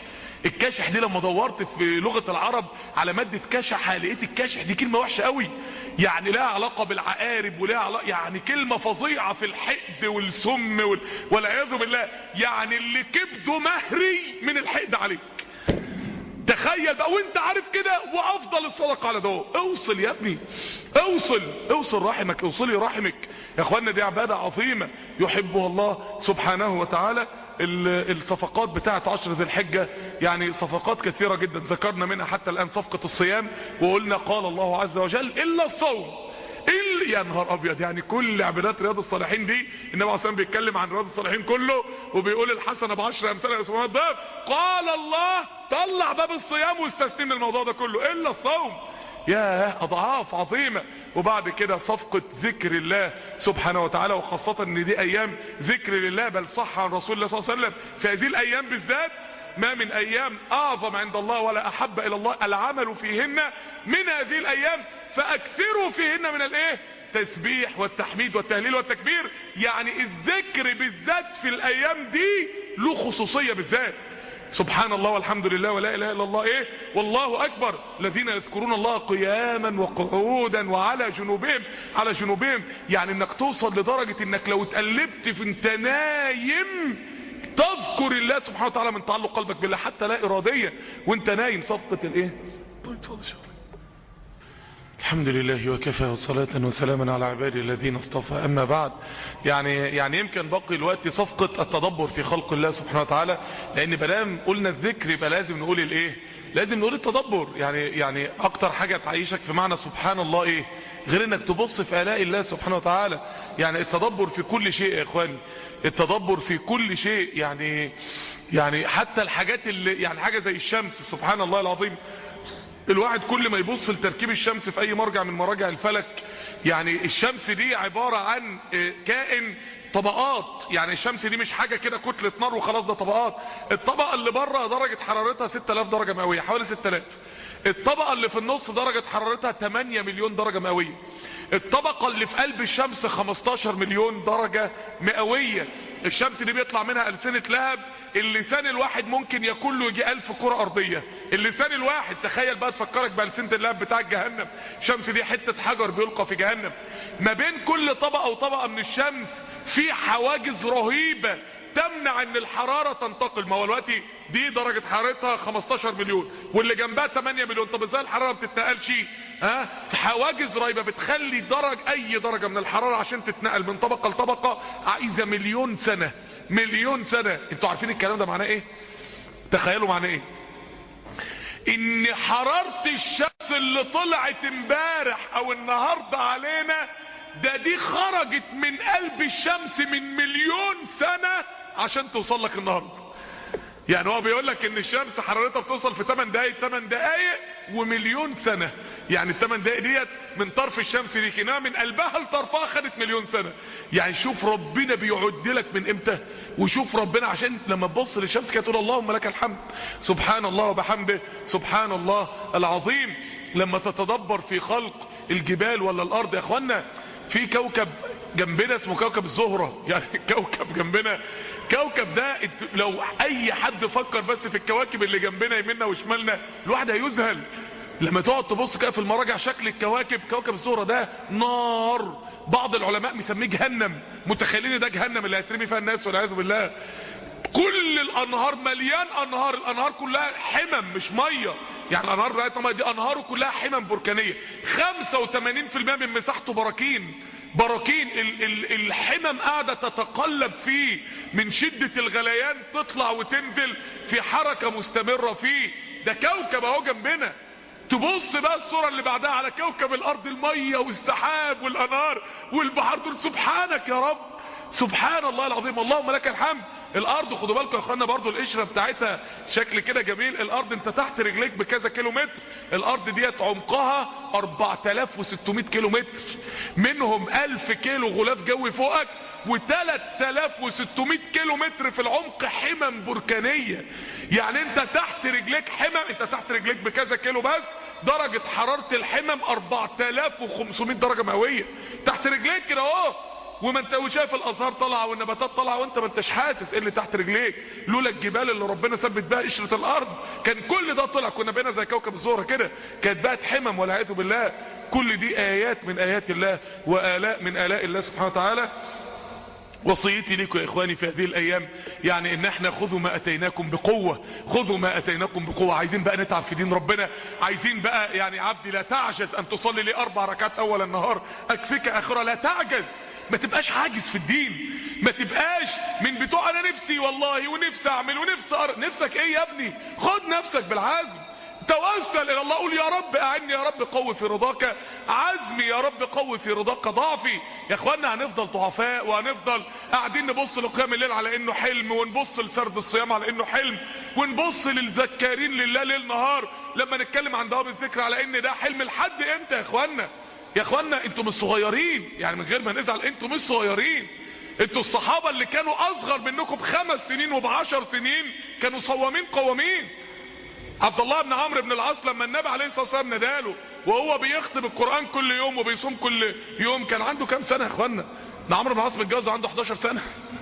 الكاشح دي لما دورت في لغة العرب على مادة كشح لقيت الكاشح دي كلمة وحشة قوي يعني لها علاقة بالعقارب ولها علاقة يعني كلمة فظيعة في الحقد والسم وال... والعياذ بالله يعني اللي كبده مهري من الحقد عليك تخيل بقى وانت عارف كده وافضل الصدقة على ده اوصل يا ابني اوصل اوصل رحمك اوصلي رحمك يا اخوانا دي عبادة عظيمة يحبها الله سبحانه وتعالى الصفقات بتاعة عشر ذي الحجة يعني صفقات كثيرة جدا ذكرنا منها حتى الان صفقة الصيام وقلنا قال الله عز وجل الا الصوم الا يا نهار ابيض يعني كل عبادات رياض الصالحين دي النبي عليه الصلاه بيتكلم عن رياض الصالحين كله وبيقول الحسنه بعشر امثالها اسمها الضعف قال الله طلع باب الصيام واستثني من الموضوع ده كله الا الصوم يا اضعاف عظيمة وبعد كده صفقة ذكر الله سبحانه وتعالى وخاصة ان دي ايام ذكر لله بل صح عن رسول الله صلى الله عليه وسلم في هذه الايام بالذات ما من ايام اعظم عند الله ولا احب الى الله العمل فيهن من هذه الايام فاكثروا فيهن من الايه التسبيح والتحميد والتهليل والتكبير يعني الذكر بالذات في الايام دي له خصوصية بالذات سبحان الله والحمد لله ولا اله الا الله ايه والله اكبر الذين يذكرون الله قياما وقعودا وعلى جنوبهم على جنوبهم يعني انك توصل لدرجة انك لو اتقلبت في انت نايم تذكر الله سبحانه وتعالى من تعلق قلبك بالله حتى لا اراديا وانت نايم صفقة الايه الحمد لله وكفى وصلاة وسلاما على عبادي الذين اصطفى اما بعد يعني يعني يمكن بقي الوقت صفقة التدبر في خلق الله سبحانه وتعالى لان بلام قلنا الذكر يبقى لازم نقول الايه لازم نقول التدبر يعني يعني اكتر حاجة تعيشك في معنى سبحان الله ايه غير انك تبص في الاء الله سبحانه وتعالى يعني التدبر في كل شيء يا اخواني التدبر في كل شيء يعني يعني حتى الحاجات اللي يعني حاجة زي الشمس سبحان الله العظيم الواحد كل ما يبص لتركيب الشمس في اي مرجع من مراجع الفلك يعني الشمس دي عبارة عن كائن طبقات يعني الشمس دي مش حاجة كده كتلة نار وخلاص ده طبقات الطبقة اللي بره درجة حرارتها 6000 درجة مئوية حوالي 6000 الطبقة اللي في النص درجة حرارتها 8 مليون درجة مئوية الطبقة اللي في قلب الشمس 15 مليون درجة مئوية الشمس دي بيطلع منها ألسنة لهب اللسان الواحد ممكن يكون له يجي ألف كرة أرضية اللسان الواحد تخيل بقى تفكرك بألسنة اللهب بتاع جهنم الشمس دي حتة حجر بيلقى في جهنم ما بين كل طبقة وطبقة من الشمس في حواجز رهيبة تمنع ان الحرارة تنتقل ما هو دلوقتي دي درجة حرارتها 15 مليون واللي جنبها 8 مليون طب ازاي الحرارة ما بتتنقلش ها حواجز رهيبة بتخلي درج اي درجة من الحرارة عشان تتنقل من طبقة لطبقة عايزة مليون سنة مليون سنة انتوا عارفين الكلام ده معناه ايه تخيلوا معناه ايه ان حرارة الشمس اللي طلعت امبارح او النهاردة علينا ده دي خرجت من قلب الشمس من مليون سنة عشان توصل لك النهاردة يعني هو بيقول لك ان الشمس حرارتها بتوصل في 8 دقايق 8 دقايق ومليون سنة يعني ال 8 دقايق ديت من طرف الشمس دي كنها من قلبها لطرفها خدت مليون سنة يعني شوف ربنا بيعد لك من امتى وشوف ربنا عشان لما تبص للشمس كده تقول اللهم لك الحمد سبحان الله وبحمده سبحان الله العظيم لما تتدبر في خلق الجبال ولا الارض يا اخوانا في كوكب جنبنا اسمه كوكب الزهرة يعني كوكب جنبنا كوكب ده لو اي حد فكر بس في الكواكب اللي جنبنا يمنا وشمالنا الواحد هيذهل لما تقعد تبص كده في المراجع شكل الكواكب كوكب الزهرة ده نار بعض العلماء مسميه جهنم متخيلين ده جهنم اللي هيترمي فيها الناس والعياذ بالله كل الانهار مليان انهار الانهار كلها حمم مش ميه يعني الانهار بتاعتنا دي انهاره كلها حمم بركانيه 85% من مساحته براكين براكين ال ال الحمم قاعده تتقلب فيه من شده الغليان تطلع وتنزل في حركه مستمره فيه ده كوكب اهو جنبنا تبص بقى الصورة اللي بعدها على كوكب الارض المية والسحاب والانهار والبحر تقول سبحانك يا رب سبحان الله العظيم اللهم لك الحمد الارض خدوا بالكم يا اخوانا برضو القشره بتاعتها شكل كده جميل الارض انت تحت رجليك بكذا كيلو متر الارض ديت عمقها 4600 كيلو متر منهم 1000 كيلو غلاف جوي فوقك و3600 كيلو متر في العمق حمم بركانيه يعني انت تحت رجليك حمم انت تحت رجليك بكذا كيلو بس درجه حراره الحمم 4500 درجه مئويه تحت رجليك كده اهو وما انت وشايف الازهار طالعه والنباتات طالعه وانت ما انتش حاسس ايه اللي تحت رجليك لولا الجبال اللي ربنا ثبت بها قشره الارض كان كل ده طلع كنا بقينا زي كوكب الزهره كده كانت بقت حمم والعياذ بالله كل دي ايات من ايات الله والاء من الاء الله سبحانه وتعالى وصيتي لكم يا اخواني في هذه الايام يعني ان احنا خذوا ما اتيناكم بقوة خذوا ما اتيناكم بقوة عايزين بقى نتعب في دين ربنا عايزين بقى يعني عبدي لا تعجز ان تصلي لي اربع ركعات اول النهار اكفيك اخرى لا تعجز ما تبقاش عاجز في الدين ما تبقاش من بتوع انا نفسي والله ونفسي اعمل ونفسي أر... نفسك ايه يا ابني خد نفسك بالعزم توسل الى الله قول يا رب اعني يا رب قوي في رضاك عزمي يا رب قوي في رضاك ضعفي يا اخوانا هنفضل ضعفاء وهنفضل قاعدين نبص لقيام الليل على انه حلم ونبص لسرد الصيام على انه حلم ونبص للذكارين لله ليل نهار لما نتكلم عن دوام الذكر على ان ده حلم لحد امتى يا اخوانا يا اخوانا انتوا مش صغيرين يعني من غير ما نزعل انتوا مش صغيرين انتوا الصحابة اللي كانوا اصغر منكم بخمس سنين وبعشر سنين كانوا صوامين قوامين عبد الله بن عمرو بن العاص لما النبي عليه الصلاه والسلام ناداله وهو بيختم القران كل يوم وبيصوم كل يوم كان عنده كام سنه يا اخوانا ده عمرو بن العاص متجوز عنده 11 سنه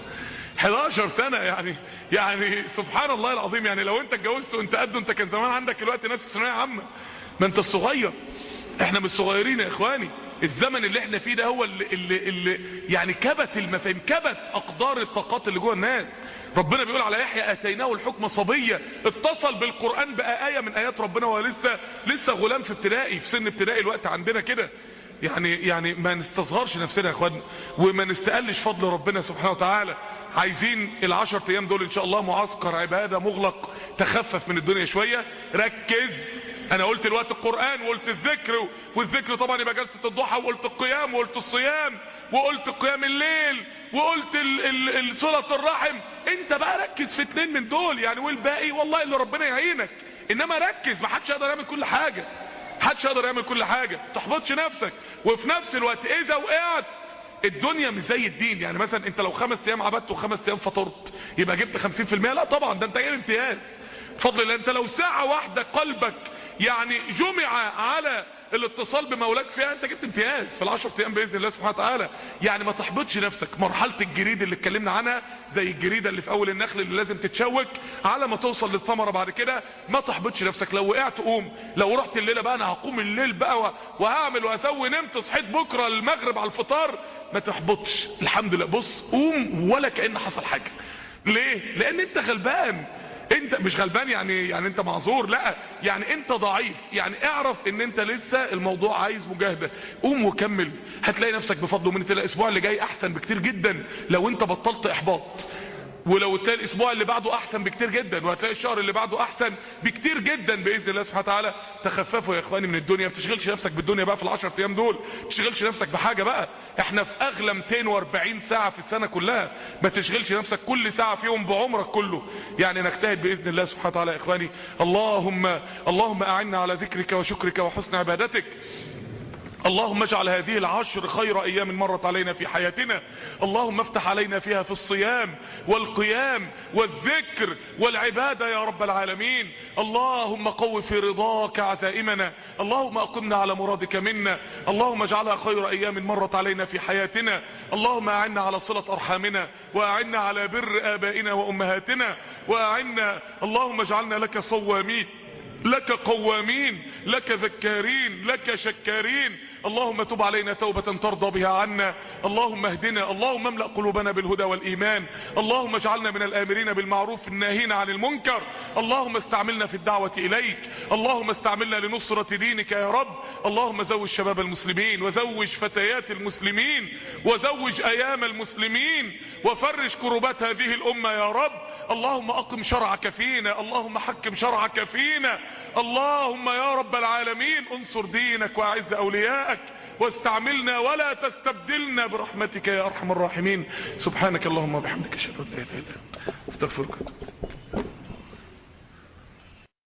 11 سنه يعني يعني سبحان الله العظيم يعني لو انت اتجوزت وانت قده انت كان زمان عندك الوقت نفس الثانويه عامه ما انت الصغير احنا مش صغيرين يا اخواني الزمن اللي احنا فيه ده هو اللي, اللي, اللي يعني كبت المفاهيم كبت اقدار الطاقات اللي جوه الناس ربنا بيقول على يحيى اتيناه الحكم صبية اتصل بالقرآن بقى آية من ايات ربنا وهو لسه لسه غلام في ابتدائي في سن ابتدائي الوقت عندنا كده يعني يعني ما نستصغرش نفسنا يا اخوانا وما نستقلش فضل ربنا سبحانه وتعالى عايزين العشر ايام دول ان شاء الله معسكر عبادة مغلق تخفف من الدنيا شوية ركز انا قلت الوقت القرآن وقلت الذكر والذكر طبعا يبقى جلسة الضحى وقلت القيام وقلت الصيام وقلت قيام الليل وقلت ال ال صلة الرحم انت بقى ركز في اتنين من دول يعني والباقي والله اللي ربنا يعينك انما ركز ما حدش يقدر يعمل كل حاجة حدش يقدر يعمل كل حاجة تحبطش نفسك وفي نفس الوقت اذا وقعت الدنيا مش زي الدين يعني مثلا انت لو خمس ايام عبدت وخمس ايام فطرت يبقى جبت خمسين في المية لا طبعا ده انت جايب امتياز فضل الله انت لو ساعة واحدة قلبك يعني جمع على الاتصال بمولاك فيها انت جبت امتياز في العشر ايام باذن الله سبحانه وتعالى يعني ما تحبطش نفسك مرحله الجريد اللي اتكلمنا عنها زي الجريده اللي في اول النخل اللي لازم تتشوك على ما توصل للثمره بعد كده ما تحبطش نفسك لو وقعت قوم لو رحت الليله بقى انا هقوم الليل بقى وهعمل واسوي نمت صحيت بكره المغرب على الفطار ما تحبطش الحمد لله بص قوم ولا كان حصل حاجه ليه لان انت غلبان انت مش غلبان يعني يعني انت معذور لا يعني انت ضعيف يعني اعرف ان انت لسه الموضوع عايز مجاهدة قوم وكمل هتلاقي نفسك بفضل من الاسبوع اللي جاي احسن بكتير جدا لو انت بطلت احباط ولو تلاقي الاسبوع اللي بعده احسن بكتير جدا وهتلاقي الشهر اللي بعده احسن بكتير جدا باذن الله سبحانه وتعالى تخففوا يا اخواني من الدنيا ما تشغلش نفسك بالدنيا بقى في العشر ايام دول ما تشغلش نفسك بحاجه بقى احنا في اغلى 240 ساعه في السنه كلها ما تشغلش نفسك كل ساعه فيهم بعمرك كله يعني نجتهد باذن الله سبحانه وتعالى يا اخواني اللهم اللهم اعنا على ذكرك وشكرك وحسن عبادتك اللهم اجعل هذه العشر خير ايام مرت علينا في حياتنا اللهم افتح علينا فيها في الصيام والقيام والذكر والعبادة يا رب العالمين اللهم قو في رضاك عزائمنا اللهم اقمنا على مرادك منا اللهم اجعلها خير ايام مرت علينا في حياتنا اللهم اعنا على صلة ارحامنا واعنا على بر ابائنا وامهاتنا واعنا اللهم اجعلنا لك صوامين لك قوامين لك ذكارين لك شكارين اللهم تب علينا توبة ترضى بها عنا اللهم اهدنا اللهم املأ قلوبنا بالهدى والإيمان اللهم اجعلنا من الآمرين بالمعروف الناهين عن المنكر اللهم استعملنا في الدعوة إليك اللهم استعملنا لنصرة دينك يا رب اللهم زوج شباب المسلمين وزوج فتيات المسلمين وزوج أيام المسلمين وفرش كربات هذه الأمة يا رب اللهم أقم شرعك فينا اللهم حكم شرعك فينا اللهم يا رب العالمين انصر دينك واعز اوليائك واستعملنا ولا تستبدلنا برحمتك يا ارحم الراحمين سبحانك اللهم وبحمدك اشهد ان لا اله الا انت استغفرك